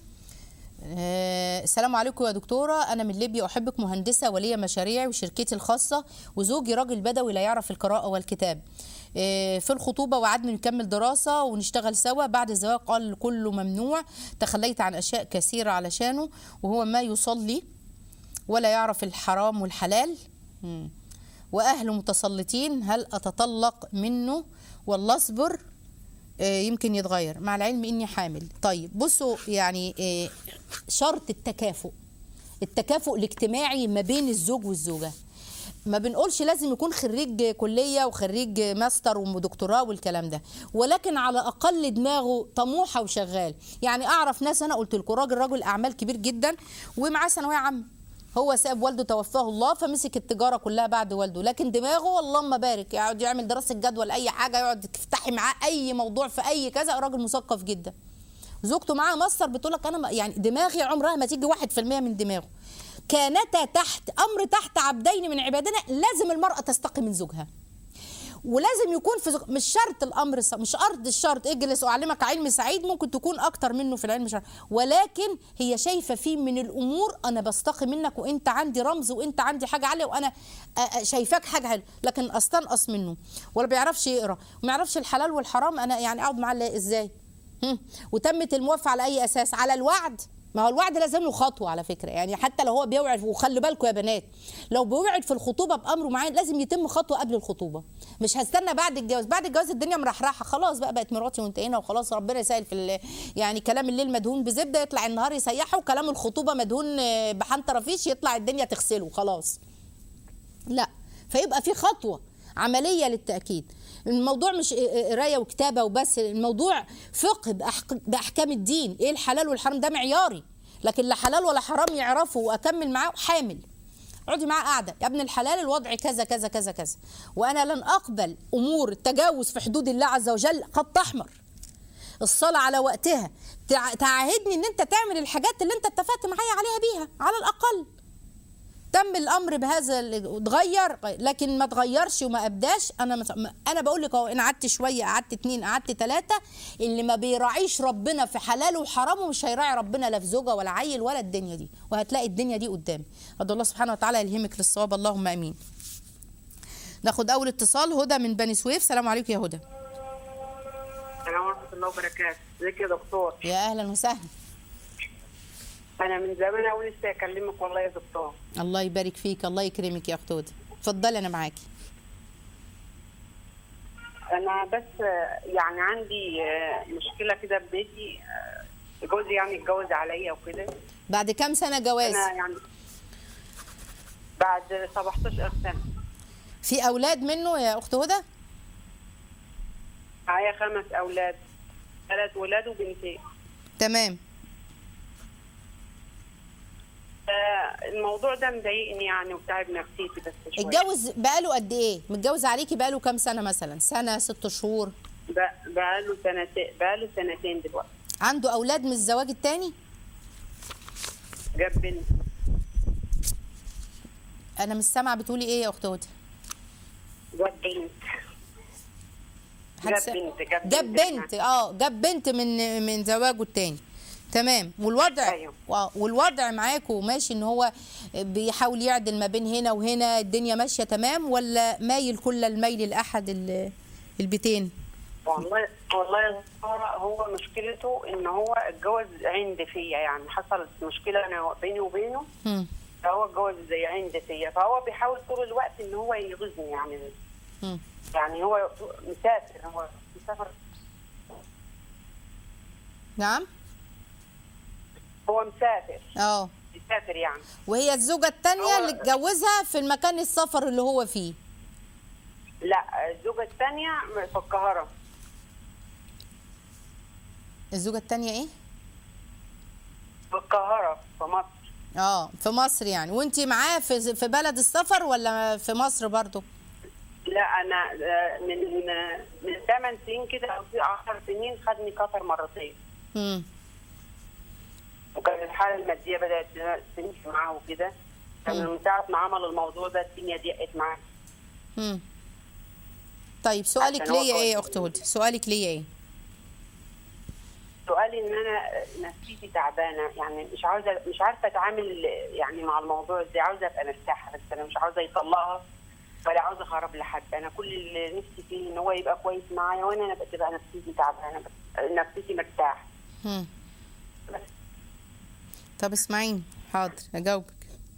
آه السلام عليكم يا دكتوره انا من ليبيا احبك مهندسه ولي مشاريعي وشركتي الخاصه وزوجي راجل بدوي لا يعرف القراءه والكتاب في الخطوبه وعدنا نكمل دراسه ونشتغل سوا بعد الزواج قال كله ممنوع تخليت عن اشياء كثيره علشانه وهو ما يصلي ولا يعرف الحرام والحلال واهله متسلطين هل اتطلق منه ولا اصبر يمكن يتغير مع العلم اني حامل طيب بصوا يعني شرط التكافؤ التكافؤ الاجتماعي ما بين الزوج والزوجه ما بنقولش لازم يكون خريج كلية وخريج ماستر ودكتوراه والكلام ده ولكن على أقل دماغه طموحة وشغال يعني أعرف ناس أنا قلت لكم راجل رجل أعمال كبير جدا ومعاه ثانوية عامة هو ساب والده توفاه الله فمسك التجاره كلها بعد والده لكن دماغه اللهم بارك يقعد يعمل دراسه جدول اي حاجه يقعد تفتحي معاه اي موضوع في اي كذا راجل مثقف جدا زوجته معاها ماستر بتقول لك انا يعني دماغي عمرها ما تيجي 1% من دماغه كانتا تحت امر تحت عبدين من عبادنا لازم المراه تستقي من زوجها ولازم يكون في زوج- مش شرط الامر ص- مش ارض الشرط اجلس واعلمك علم سعيد ممكن تكون اكتر منه في العلم الشرعي ولكن هي شايفه فيه من الامور انا بستقي منك وانت عندي رمز وانت عندي حاجه عاليه وانا آه، آه، شايفاك حاجه حلوه لكن استنقص منه ولا بيعرفش يقرا وما يعرفش الحلال والحرام انا يعني اقعد معاه لا- ازاي هم. وتمت الموافقه على اي اساس على الوعد ما هو الوعد لازم له خطوه على فكره يعني حتى لو هو بيوعد وخلي بالكم يا بنات لو بيوعد في الخطوبه بامر معين لازم يتم خطوه قبل الخطوبه مش هستنى بعد الجواز بعد الجواز الدنيا مرحرحه خلاص بقى بقت مراتي وانتهينا وخلاص ربنا يسهل في ال- يعني كلام الليل مدهون بزبده يطلع النهار يسيحه وكلام الخطوبه مدهون آه، بحنطه فيش يطلع الدنيا تغسله خلاص لا فيبقى في خطوه عمليه للتاكيد الموضوع مش قرايه وكتابه وبس الموضوع فقه بأحك- باحكام الدين ايه الحلال والحرام ده معياري لكن لا حلال ولا حرام يعرفه واكمل معاه حامل اقعدي معاه قاعده يا ابن الحلال الوضع كذا كذا كذا كذا وانا لن اقبل امور التجاوز في حدود الله عز وجل خط احمر الصلاة على وقتها تع- تعاهدني ان انت تعمل الحاجات اللي انت اتفقت معايا عليها بيها على الاقل تم الامر بهذا ال- اتغير لكن ما اتغيرش وما ابداش انا مس... انا بقول لك اهو انا قعدت شويه قعدت اتنين قعدت ثلاثه اللي ما بيراعيش ربنا في حلاله وحرامه مش هيراعي ربنا لا في زوجه ولا عيل ولا الدنيا دي وهتلاقي الدنيا دي قدام ادعو الله سبحانه وتعالى يلهمك للصواب اللهم امين ناخد اول اتصال هدى من بني سويف سلام عليكم يا هدى السلام ورحمة الله وبركاته، ازيك يا دكتور؟ يا اهلا وسهلا أنا من زمان أوي لسه أكلمك والله يا دكتور. الله يبارك فيك الله يكرمك يا اخت هدى اتفضلي انا معاكي أنا بس آه، يعني عندي آه، مشكلة كده ببيتي آه، جوزي يعني اتجوز عليا وكده. بعد كام سنه جواز أنا يعني بعد 17 سنة في اولاد منه يا اخت هدى معايا خمس أولاد ثلاث ولاد وبنتين. تمام آه، الموضوع ده مضايقني يعني وتعب نفسيتي بس شوية. اتجوز بقاله قد ايه متجوز عليكي بقاله كام سنه مثلا سنه ست شهور ب- بقاله سنتين بقاله سنتين دلوقتي. عنده اولاد من الزواج التاني جاب بنت انا مش سامعه بتقولي ايه يا اخت هدى جاب بنت جاب هتس- بنت جاب جاب بنت. بنت اه جاب بنت من من زواجه التاني تمام والوضع أيوه. آه، والوضع معاكم ماشي ان هو بيحاول يعدل ما بين هنا وهنا الدنيا ماشيه تمام ولا مايل كل الميل لاحد ال- البيتين والله والله يا دكتورة هو مشكلته ان هو اتجوز عند فيا يعني حصلت مشكله انا بيني وبينه هم. فهو اتجوز زي عند فيا فهو بيحاول طول الوقت ان هو يغيظني يعني هم. يعني هو مسافر هو مسافر نعم هو مسافر اه مسافر يعني وهي الزوجه التانيه هو- اللي اتجوزها في المكان السفر اللي هو فيه لا الزوجه الثانيه في القاهره الزوجه التانيه ايه في القاهره في مصر اه في مصر يعني وانت معاه في في بلد السفر ولا في مصر برضو لا انا آه، من آه، من 8 سنين كده او في 10 سنين خدني قطر مرتين امم وكان الحاله الماديه بدات تمشي معاه وكده كان من ساعه ما عمل الموضوع ده الدنيا ضيقت معاه امم طيب سؤالك عشان هو ليا ايه يا كويس. اخت هدى سؤالك ليا ايه سؤالي ان انا نفسيتي تعبانه يعني مش عاوزه مش عارفه اتعامل يعني مع الموضوع ازاي عاوزه ابقى مرتاحه بس انا مش عاوزه يطلقها ولا عاوزه اخرب لحد انا كل اللي نفسي فيه ان هو يبقى كويس معايا وانا انا تبقى نفسيتي تعبانه بس نفسيتي مرتاحه مم. بس طب اسمعيني حاضر اجاوبك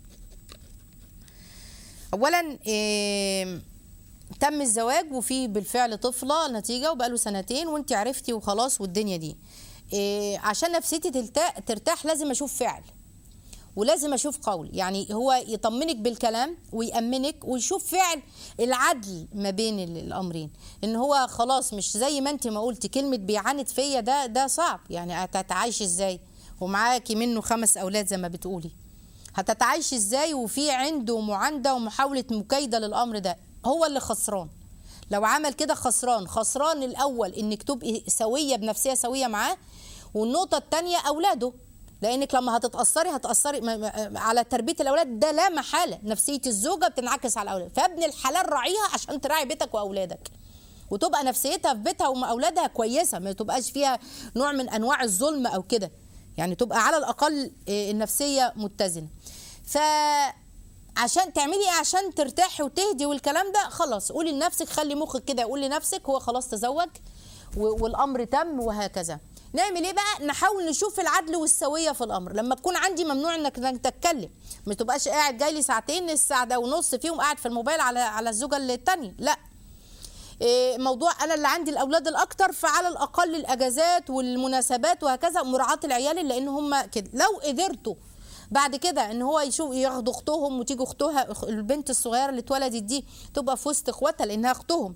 اولا إيه تم الزواج وفي بالفعل طفله نتيجه وبقاله سنتين وانت عرفتي وخلاص والدنيا دي إيه عشان نفسيتي تلتا- ترتاح لازم اشوف فعل ولازم اشوف قول يعني هو يطمنك بالكلام ويامنك ويشوف فعل العدل ما بين ال- الامرين ان هو خلاص مش زي ما انت ما قلتي كلمه بيعاند فيا ده ده صعب يعني هتتعايش ازاي ومعاكي منه خمس اولاد زي ما بتقولي هتتعايش ازاي وفي عنده معانده ومحاوله مكايده للامر ده هو اللي خسران لو عمل كده خسران خسران الاول انك تبقي سويه بنفسيه سويه معاه والنقطه الثانيه اولاده لانك لما هتتاثري هتاثري م- م- على تربيه الاولاد ده لا محاله نفسيه الزوجه بتنعكس على الاولاد فابن الحلال راعيها عشان تراعي بيتك واولادك وتبقى نفسيتها في بيتها ومع اولادها كويسه ما تبقاش فيها نوع من انواع الظلم او كده يعني تبقى على الاقل آه، النفسيه متزنه ف عشان تعملي ايه عشان ترتاحي وتهدي والكلام ده خلاص قولي لنفسك خلي مخك كده يقول لنفسك هو خلاص تزوج و- والامر تم وهكذا نعمل ايه بقى نحاول نشوف العدل والسويه في الامر لما تكون عندي ممنوع انك انك تتكلم ما تبقاش قاعد جاي لي ساعتين الساعه ده ونص فيهم قاعد في الموبايل على على الزوجه الثانيه لا إيه، موضوع انا اللي عندي الاولاد الاكتر فعلى الاقل الاجازات والمناسبات وهكذا مراعاه العيال لان هم كده لو قدرتوا بعد كده ان هو يشوف ياخد اختهم وتيجي اختها أخ- البنت الصغيره اللي اتولدت دي تبقى في وسط اخواتها لانها اختهم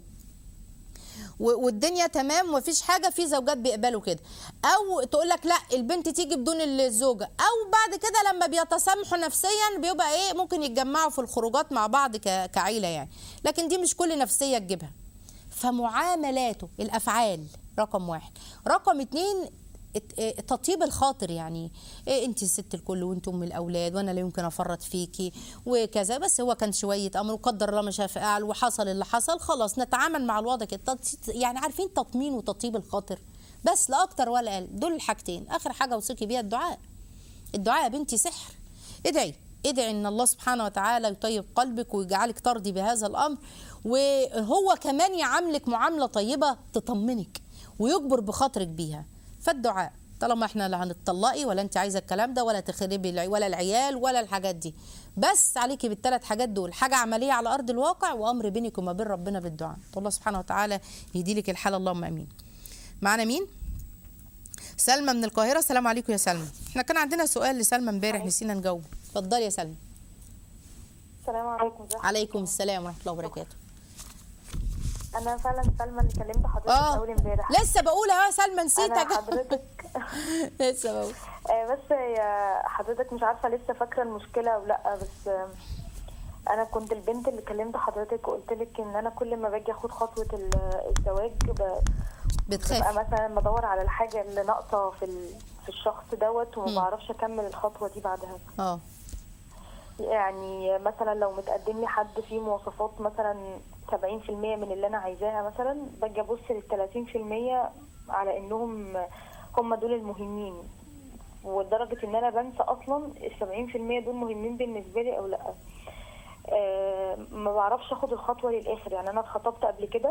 و- والدنيا تمام ومفيش حاجه في زوجات بيقبلوا كده او تقول لك لا البنت تيجي بدون الزوجه او بعد كده لما بيتسامحوا نفسيا بيبقى ايه ممكن يتجمعوا في الخروجات مع بعض ك- كعيله يعني لكن دي مش كل نفسيه تجيبها فمعاملاته الافعال رقم واحد رقم اتنين ات- اه تطيب الخاطر يعني إيه انت ست الكل وانت ام الاولاد وانا لا يمكن افرط فيكي وكذا بس هو كان شويه امر وقدر الله ما شاء فعل وحصل اللي حصل خلاص نتعامل مع الوضع كده تط- يعني عارفين تطمين وتطيب الخاطر بس لا اكتر ولا اقل دول الحاجتين اخر حاجه اوصيكي بيها الدعاء الدعاء يا بنتي سحر ادعي ادعي ان الله سبحانه وتعالى يطيب قلبك ويجعلك ترضي بهذا الامر وهو كمان يعاملك معامله طيبه تطمنك ويجبر بخاطرك بيها فالدعاء طالما احنا لا هنتطلقي ولا انت عايزه الكلام ده ولا تخربي الع- ولا العيال ولا الحاجات دي بس عليكي بالثلاث حاجات دول حاجه عمليه على ارض الواقع وامر بينك وما بين ربنا بالدعاء الله سبحانه وتعالى يهدي لك الحال اللهم امين معانا مين سلمى من القاهره السلام عليكم يا سلمى احنا كان عندنا سؤال لسلمى امبارح نسينا نجاوب اتفضلي يا سلمى السلام عليكم ازيك عليكم السلام ورحمه الله وبركاته انا فعلا سلمى اللي كلمت حضرتك اه اول امبارح لسه بقول اهو يا سلمى انا نسيتك حضرتك لسه بقول آه، بس يا حضرتك مش عارفه لسه فاكره المشكله او لا بس آه، انا كنت البنت اللي كلمت حضرتك وقلت لك ان انا كل ما باجي اخد خطوه ال- الزواج ب- ببقى بتخافي مثلا بدور على الحاجه اللي ناقصه في ال- في الشخص دوت وما مم. بعرفش اكمل الخطوه دي بعدها اه يعني مثلا لو متقدم لي حد فيه مواصفات مثلا 70% من اللي انا عايزاها مثلا باجي ابص لل 30% على انهم هم دول المهمين ولدرجه ان انا بنسى اصلا ال 70% دول مهمين بالنسبه لي او لا آه ما بعرفش اخد الخطوه للاخر يعني انا اتخطبت قبل كده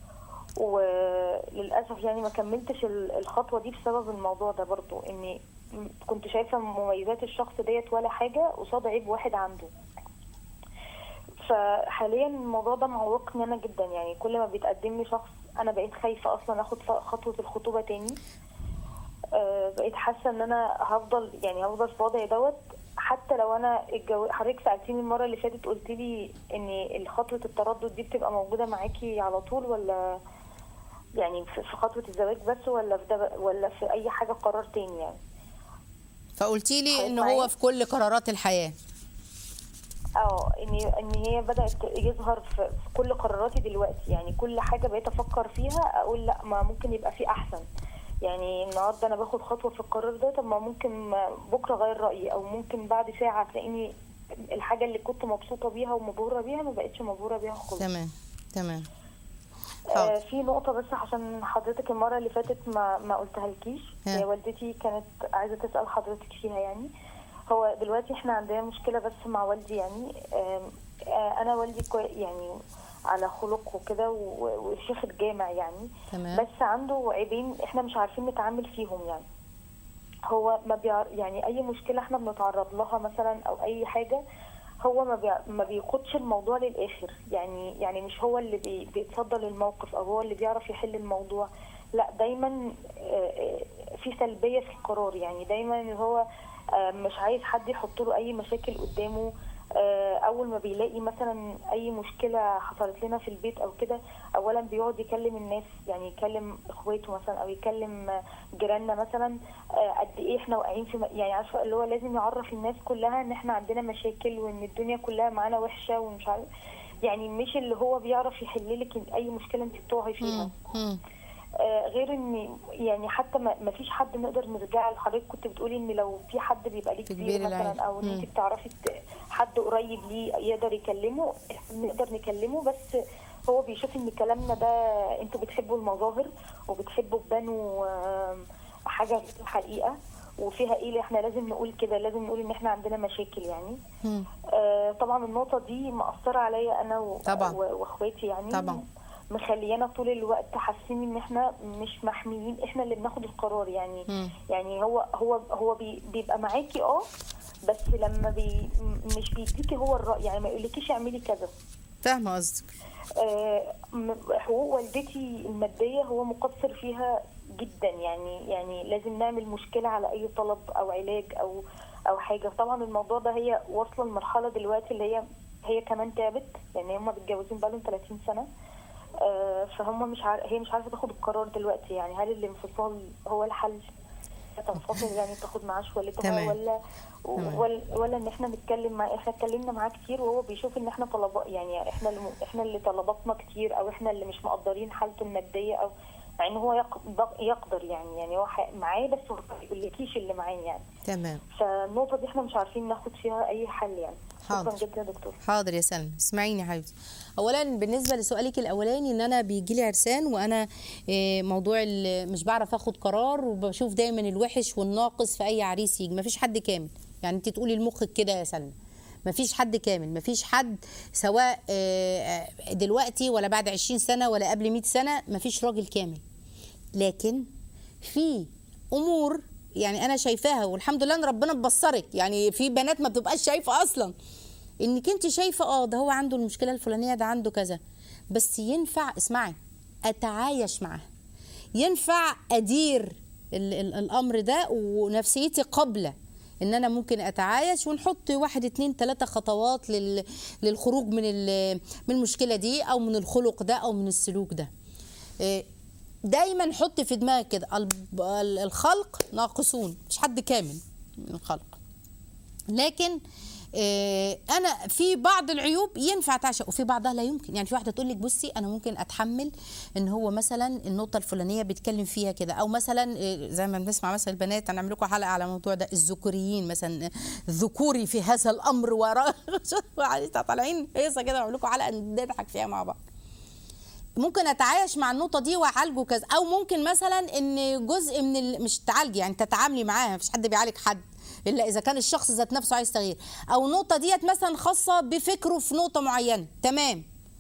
وللاسف يعني ما كملتش ال- الخطوه دي بسبب الموضوع ده برضو اني م- كنت شايفه مميزات الشخص ديت ولا حاجه قصاد عيب واحد عنده فحاليا الموضوع ده معوقني انا جدا يعني كل ما بيتقدم لي شخص انا بقيت خايفه اصلا اخد ف- خطوه الخطوبه تاني آه، بقيت حاسه ان انا هفضل يعني هفضل في وضعي دوت حتى لو انا الجو... حضرتك سالتيني المره اللي فاتت قلت لي ان خطوه التردد دي بتبقى موجوده معاكي على طول ولا يعني في في خطوه الزواج بس ولا في ده ولا في اي حاجه قرار تاني يعني فقلتي لي ان معايا؟ هو في كل قرارات الحياه اه ان ان هي بدات يظهر في في كل قراراتي دلوقتي يعني كل حاجه بقيت افكر فيها اقول لا ما ممكن يبقى في احسن يعني النهارده انا باخد خطوه في القرار ده طب ما ممكن ما- بكره اغير رايي او ممكن بعد ساعه تلاقيني الحاجه اللي كنت مبسوطه بيها ومبهوره بيها ما بقتش مبهوره بيها خالص تمام تمام آه حاضر. في نقطة بس عشان حضرتك المرة اللي فاتت ما ما قلتها لكيش ها. هي والدتي كانت عايزة تسأل حضرتك فيها يعني هو دلوقتي احنا عندنا مشكلة بس مع والدي يعني آم، آه انا والدي كوي يعني على خلق وكده و- وشيخ الجامع يعني تمام. بس عنده عيبين احنا مش عارفين نتعامل فيهم يعني هو ما بيع... يعني اي مشكله احنا بنتعرض لها مثلا او اي حاجه هو ما بيع... ما بيقودش الموضوع للاخر يعني يعني مش هو اللي بي... بيتصدى للموقف او هو اللي بيعرف يحل الموضوع لا دايما آه، آه، في سلبيه في القرار يعني دايما هو آه، مش عايز حد يحط له اي مشاكل قدامه آه، اول ما بيلاقي مثلا اي مشكله حصلت لنا في البيت او كده اولا بيقعد يكلم الناس يعني يكلم اخواته مثلا او يكلم آه، جيراننا مثلا آه، قد ايه احنا واقعين في م- يعني عارفه اللي هو لازم يعرف الناس كلها ان احنا عندنا مشاكل وان الدنيا كلها معانا وحشه ومش عارف يعني مش اللي هو بيعرف يحل لك اي مشكله انت بتقعي فيها مم. مم. آه، غير ان يعني حتى ما ما فيش حد نقدر نرجع له حضرتك كنت بتقولي ان لو في حد بيبقى ليه في كبير كبير العيلة. مثلا او ان مم. انت بتعرفي ت- حد قريب ليه يقدر يكلمه إحنا نقدر نكلمه بس هو بيشوف ان كلامنا ده انتوا بتحبوا المظاهر وبتحبوا تبانوا آم، حاجه حقيقه وفيها ايه اللي احنا لازم نقول كده لازم نقول ان احنا عندنا مشاكل يعني مم. آه، طبعا النقطه دي مأثره عليا انا و- طبعا. و- واخواتي يعني طبعا. مخليانا طول الوقت حاسين ان احنا مش محميين احنا اللي بناخد القرار يعني مم. يعني هو هو هو بي بيبقى معاكي اه بس لما بي م- مش بيديكي هو الرأي يعني ما يقولكيش اعملي كذا فاهمه قصدك آه، م- حقوق والدتي المادية هو مقصر فيها جدا يعني يعني لازم نعمل مشكلة على أي طلب أو علاج أو أو حاجة طبعا الموضوع ده هي واصلة لمرحلة دلوقتي اللي هي هي كمان تعبت يعني هم متجوزين بقالهم 30 سنة آه، فهم مش عارف هي مش عارفة تاخد القرار دلوقتي يعني هل الانفصال هو الحل تنفصل يعني تاخد معاش والدها تمام. ولا تمام. ولا ولا ان احنا نتكلم مع احنا اتكلمنا معاه كتير وهو بيشوف ان احنا طلب يعني احنا اللي احنا اللي طلباتنا كتير او احنا اللي مش مقدرين حالته الماديه او مع ان هو يقدر, يقدر يعني يعني هو ح- معاه بس هو ما بيقولكيش اللي معاه يعني تمام فالنقطه دي احنا مش عارفين ناخد فيها اي حل يعني حاضر. شكرا جدا يا دكتور حاضر يا سلمى اسمعيني يا حبيبتي اولا بالنسبه لسؤالك الاولاني ان انا بيجي لي عرسان وانا آه، موضوع ال- مش بعرف اخد قرار وبشوف دايما الوحش والناقص في اي عريس يجي مفيش حد كامل يعني انت تقولي لمخك كده يا سلمى مفيش حد كامل مفيش حد سواء آه، دلوقتي ولا بعد 20 سنه ولا قبل 100 سنه مفيش راجل كامل لكن في امور يعني انا شايفاها والحمد لله ان ربنا مبصرك يعني في بنات ما بتبقاش شايفه اصلا انك انت شايفه اه ده هو عنده المشكله الفلانيه ده عنده كذا بس ينفع اسمعي اتعايش معاه ينفع ادير ال ال الامر ده ونفسيتي قابله ان انا ممكن اتعايش ونحط واحد اتنين تلاته خطوات لل للخروج من ال- من المشكله دي او من الخلق ده او من السلوك ده إيه، دايما حط في دماغك كده الب- ال- الخلق ناقصون مش حد كامل من الخلق لكن آه، انا في بعض العيوب ينفع تعشق وفي بعضها لا يمكن يعني في واحده تقول لك بصي انا ممكن اتحمل ان هو مثلا النقطه الفلانيه بيتكلم فيها كده او مثلا آه، زي ما بنسمع مثلا البنات هنعمل لكم حلقه على الموضوع ده الذكوريين مثلا ذكوري في هذا الامر وراء طالعين هيصه كده نعمل لكم حلقه نضحك فيها مع بعض ممكن اتعايش مع النقطه دي واعالجه كذا او ممكن مثلا ان جزء من ال... مش تعالجي يعني تتعاملي معاها مفيش حد بيعالج حد الا اذا كان الشخص ذات نفسه عايز تغيير او النقطه ديت مثلا خاصه بفكره في نقطه معينه تمام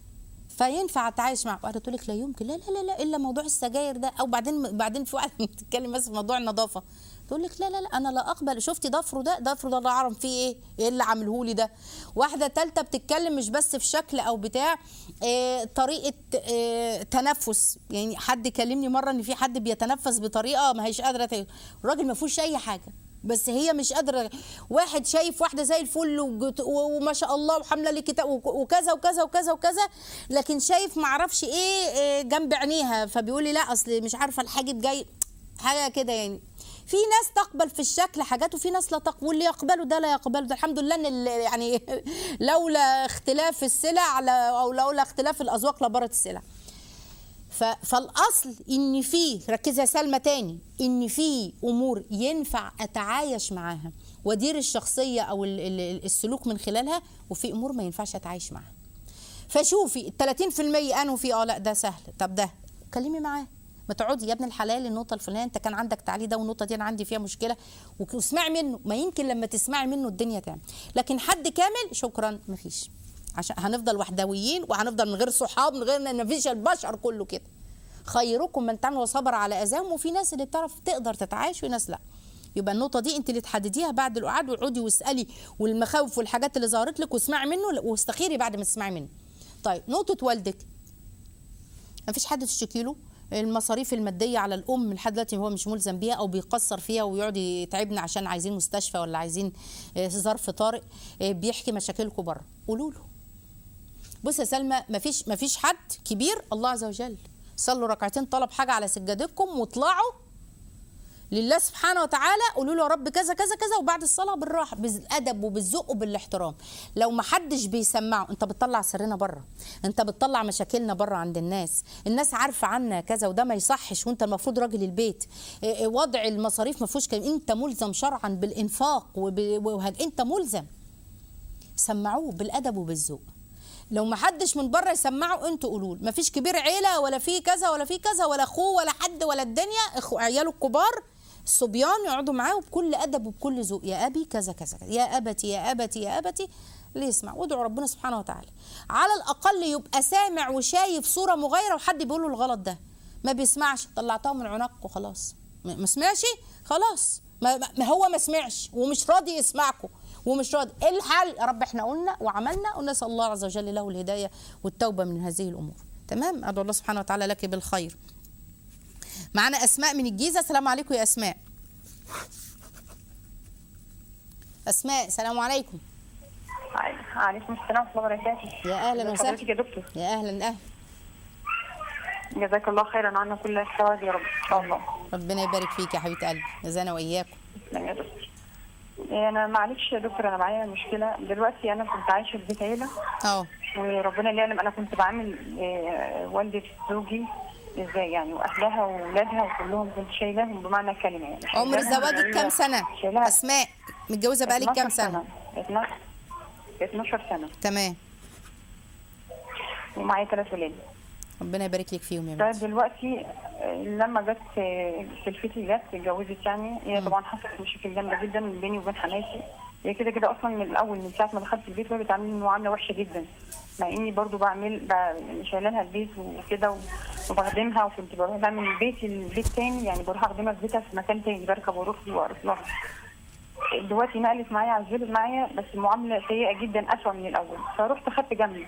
فينفع اتعايش مع واحده تقول لك لا يمكن لا لا لا, لا الا موضوع السجاير ده او بعدين بعدين في واحده بتتكلم بس في موضوع النظافه تقول لك لا لا لا انا لا اقبل شفتي ضفره ده ضفره ده الله اعرف فيه ايه ايه اللي عامله لي ده واحده ثالثه بتتكلم مش بس في شكل او بتاع إيه طريقه إيه تنفس يعني حد كلمني مره ان في حد بيتنفس بطريقه ما هيش قادره ت- الراجل ما فيهوش اي حاجه بس هي مش قادره واحد شايف واحده زي الفل وجت- و- وما شاء الله وحامله لي كتاب وك- وكذا وكذا وكذا وكذا لكن شايف ما اعرفش ايه إيه جنب عينيها فبيقول لي لا اصل مش عارفه الحاجب جاي حاجه كده يعني في ناس تقبل في الشكل حاجات وفي ناس لا تقبل واللي يقبله ده لا يقبله ده الحمد لله ان ال- يعني لولا اختلاف السلع لا- او لولا اختلاف الاذواق لبارت السلع ف- فالاصل ان في ركزي يا سلمى تاني ان في امور ينفع اتعايش معاها وادير الشخصيه او ال- ال- السلوك من خلالها وفي امور ما ينفعش اتعايش معاها فشوفي ال 30% انه في اه لا ده سهل طب ده كلمي معاه ما تقعدي يا ابن الحلال النقطه الفلانيه انت كان عندك تعليق ده والنقطه دي انا عندي فيها مشكله وك- واسمعي منه ما يمكن لما تسمعي منه الدنيا تعمل لكن حد كامل شكرا مفيش عشان هنفضل وحدويين وهنفضل من غير صحاب من غير ان مفيش البشر كله كده خيركم من تعمل وصبر على اذاهم وفي ناس اللي بتعرف تقدر تتعايش وفي ناس لا يبقى النقطه دي انت اللي تحدديها بعد القعاد وقعدي واسالي والمخاوف والحاجات اللي ظهرت لك واسمعي منه واستخيري بعد ما تسمعي منه طيب نقطه والدك ما فيش حد تشتكي له المصاريف الماديه على الام لحد دلوقتي هو مش ملزم بيها او بيقصر فيها ويقعد يتعبنا عشان عايزين مستشفى ولا عايزين آه، ظرف طارئ آه، بيحكي مشاكلكم بره قولوا له بص يا سلمى مفيش مفيش حد كبير الله عز وجل صلوا ركعتين طلب حاجه على سجادتكم واطلعوا لله سبحانه وتعالى قولوا له يا رب كذا كذا كذا وبعد الصلاه بالراحه بالادب وبالذوق وبالاحترام لو ما حدش بيسمعه انت بتطلع سرنا بره انت بتطلع مشاكلنا بره عند الناس الناس عارفه عنا كذا وده ما يصحش وانت المفروض راجل البيت إيه إيه وضع المصاريف ما فيهوش كلام. انت ملزم شرعا بالانفاق وب... وهج... انت ملزم سمعوه بالادب وبالذوق لو ما حدش من بره يسمعه انتوا قولوا ما فيش كبير عيله ولا في كذا ولا في كذا ولا اخوه ولا حد ولا الدنيا اخو عياله الكبار الصبيان يقعدوا معاه بكل ادب وبكل ذوق يا ابي كذا كذا كذا. يا ابتي يا ابتي يا ابتي اللي يسمع وادعوا ربنا سبحانه وتعالى على الاقل يبقى سامع وشايف صوره مغايره وحد بيقول له الغلط ده ما بيسمعش طلعتها من عنقه خلاص ما ما سمعش خلاص ما, ما هو ما سمعش ومش راضي يسمعكم ومش راضي ايه الحل يا رب احنا قلنا وعملنا ونسال الله عز وجل له الهدايه والتوبه من هذه الامور تمام ادعو الله سبحانه وتعالى لك بالخير معانا اسماء من الجيزه السلام عليكم يا اسماء اسماء السلام عليكم عليكم السلام ورحمة الله وبركاته يا اهلا وسهلا حضرتك يا دكتور يا اهلا اهلا جزاك الله خيرا عنا كل الثواب يا رب ان شاء الله ربنا يبارك فيك يا حبيبه قلبي جزانا واياكم تسلم يا دكتور إيه، انا معلش يا دكتور انا معايا مشكله دلوقتي انا كنت عايشه في بيت عيله اه وربنا اللي يعلم انا كنت بعامل إيه، والده زوجي ازاي يعني واهلها واولادها وكلهم كنت شايلاهم بمعنى الكلمه يعني عمر شايلاها زواجك من كام هي- سنه شايلاها اسماء متجوزه بقالك كام 12 سنه 12 12 سنه تمام ومعايا ثلاث ولاد ربنا يبارك لك فيهم يا ده بنتي دلوقتي آه، لما جت آه، سلفتي جت اتجوزت يعني هي مم. طبعا حصلت مشاكل جامده جدا بيني وبين حماتي هي كده كده اصلا من الاول من ساعه ما دخلت البيت وهي بتعاملني معامله وحشه جدا مع اني برضو بعمل ب- شايله لها البيت وكده و- وبخدمها وكنت بروح بقى من بيتي لبيت تاني يعني بروح اخدمها في بيتها في مكان تاني بركب واروح له واروح لها دلوقتي نقلت معايا عزلت معايا بس المعامله سيئه جدا اسوأ من الاول فرحت خدت جنبي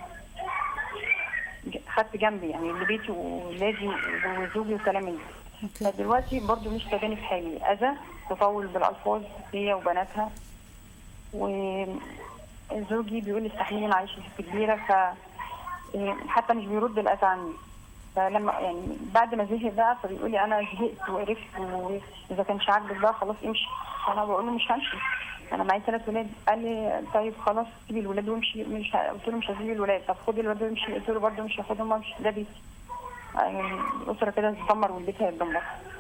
خدت جنبي يعني لبيتي وولادي وزوجي وكلام من ده اوكي فدلوقتي برضو مش سايباني في حالي اذى تطول بالالفاظ هي وبناتها وزوجي بيقول لي استحملي انا عايشه في كبيره ف حتى مش بيرد الاذى عني فلما يعني بعد ما زهق بقى فبيقول لي انا زهقت وقرفت واذا كانش عاجبك بقى خلاص امشي فانا بقول له مش همشي انا معايا ثلاث ولاد قال لي طيب خلاص سيبي الولاد وامشي مش ه- قلت له مش هسيب الولاد طب خدي الولاد وامشي قلت له برضه مش هاخدهم وامشي ده بيتي يعني الاسره كده تتدمر والبيت هيتدمر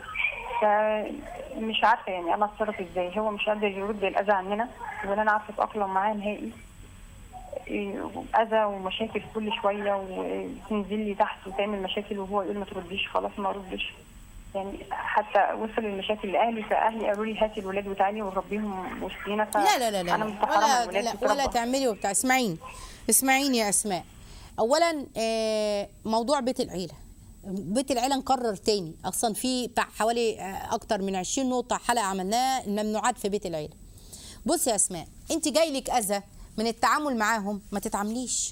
فمش عارفه يعني انا اتصرف ازاي هو مش قادر يرد الاذى عننا ولا انا عارفه اتاقلم معاه نهائي إيه، اذى ومشاكل كل شويه وتنزل لي تحت وتعمل مشاكل وهو يقول ما ترديش خلاص ما اردش يعني حتى وصل المشاكل لاهلي فاهلي قالوا لي هاتي الولاد وتعالي وربيهم وسطينا ف لا لا لا لا انا لا. مستحرمه ولا الولاد لا تتربى. ولا تعملي وبتاع اسمعيني اسمعيني يا اسماء اولا آه، موضوع بيت العيله بيت العيله نكرر تاني اصلا في بتاع حوالي آه، اكتر من 20 نقطه حلقه عملناها الممنوعات في بيت العيله بصي يا اسماء انت جاي لك اذى من التعامل معاهم ما تتعامليش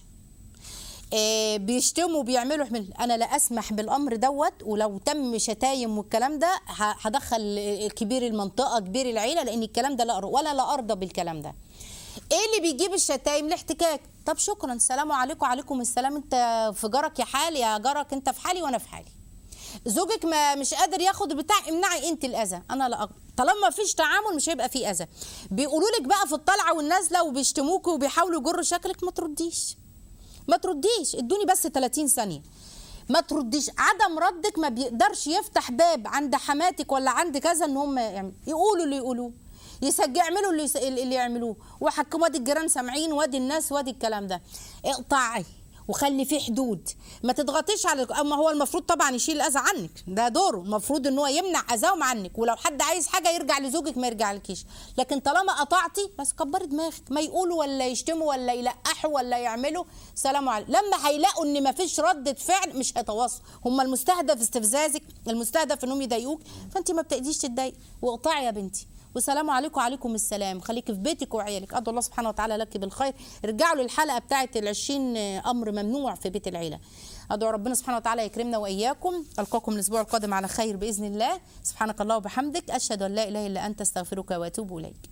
آه، بيشتموا بيعملوا من انا لا اسمح بالامر دوت ولو تم شتايم والكلام ده ه- هدخل كبير المنطقه كبير العيله لان الكلام ده لا أر- ولا لا ارضى بالكلام ده ايه اللي بيجيب الشتايم الاحتكاك طب شكرا السلام عليكم وعليكم السلام انت في جارك يا حالي يا جارك انت في حالي وانا في حالي زوجك ما مش قادر ياخد بتاع امنعي انت الاذى انا لا أقبل. طالما ما فيش تعامل مش هيبقى فيه اذى بيقولوا لك بقى في الطلعه والنازله وبيشتموك وبيحاولوا يجروا شكلك ما ترديش ما ترديش ادوني بس 30 ثانيه ما ترديش عدم ردك ما بيقدرش يفتح باب عند حماتك ولا عند كذا ان هم يعملوا يقولوا اللي يقولوه يسجل يعملوا اللي يس- اللي يعملوه وحكم وادي الجيران سامعين وادي الناس وادي الكلام ده اقطعي وخلي فيه حدود ما تضغطيش على اما هو المفروض طبعا يشيل الاذى عنك ده دوره المفروض ان هو يمنع اذاهم عنك ولو حد عايز حاجه يرجع لزوجك ما يرجع لكيش لكن طالما قطعتي بس كبري دماغك ما يقولوا ولا يشتموا ولا يلقحوا ولا يعملوا سلام عليكم لما هيلاقوا ان ما فيش ردة فعل مش هيتواصلوا هم المستهدف استفزازك المستهدف انهم يضايقوك فانت ما بتقديش تتضايقي واقطعي يا بنتي والسلام عليكم وعليكم السلام خليكي في بيتك وعيالك ادعو الله سبحانه وتعالى لك بالخير ارجعوا للحلقه بتاعه ال20 امر ممنوع في بيت العيله ادعو ربنا سبحانه وتعالى يكرمنا واياكم القاكم الاسبوع القادم على خير باذن الله سبحانك الله وبحمدك اشهد ان لا اله الا انت استغفرك واتوب اليك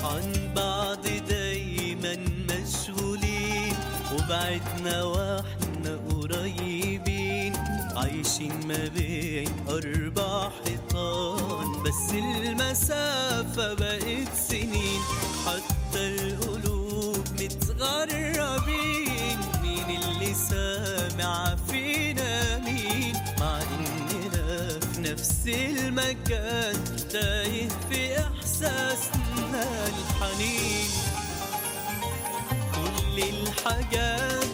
عن بعض دايما مشغولين وبعدنا واحنا قريبين عايشين ما بين أربع حيطان بس المسافة بقت سنين حتى القلوب متغربين مين اللي سامع فينا مين مع إننا في نفس المكان تايه في إحساسنا الحنين كل الحاجات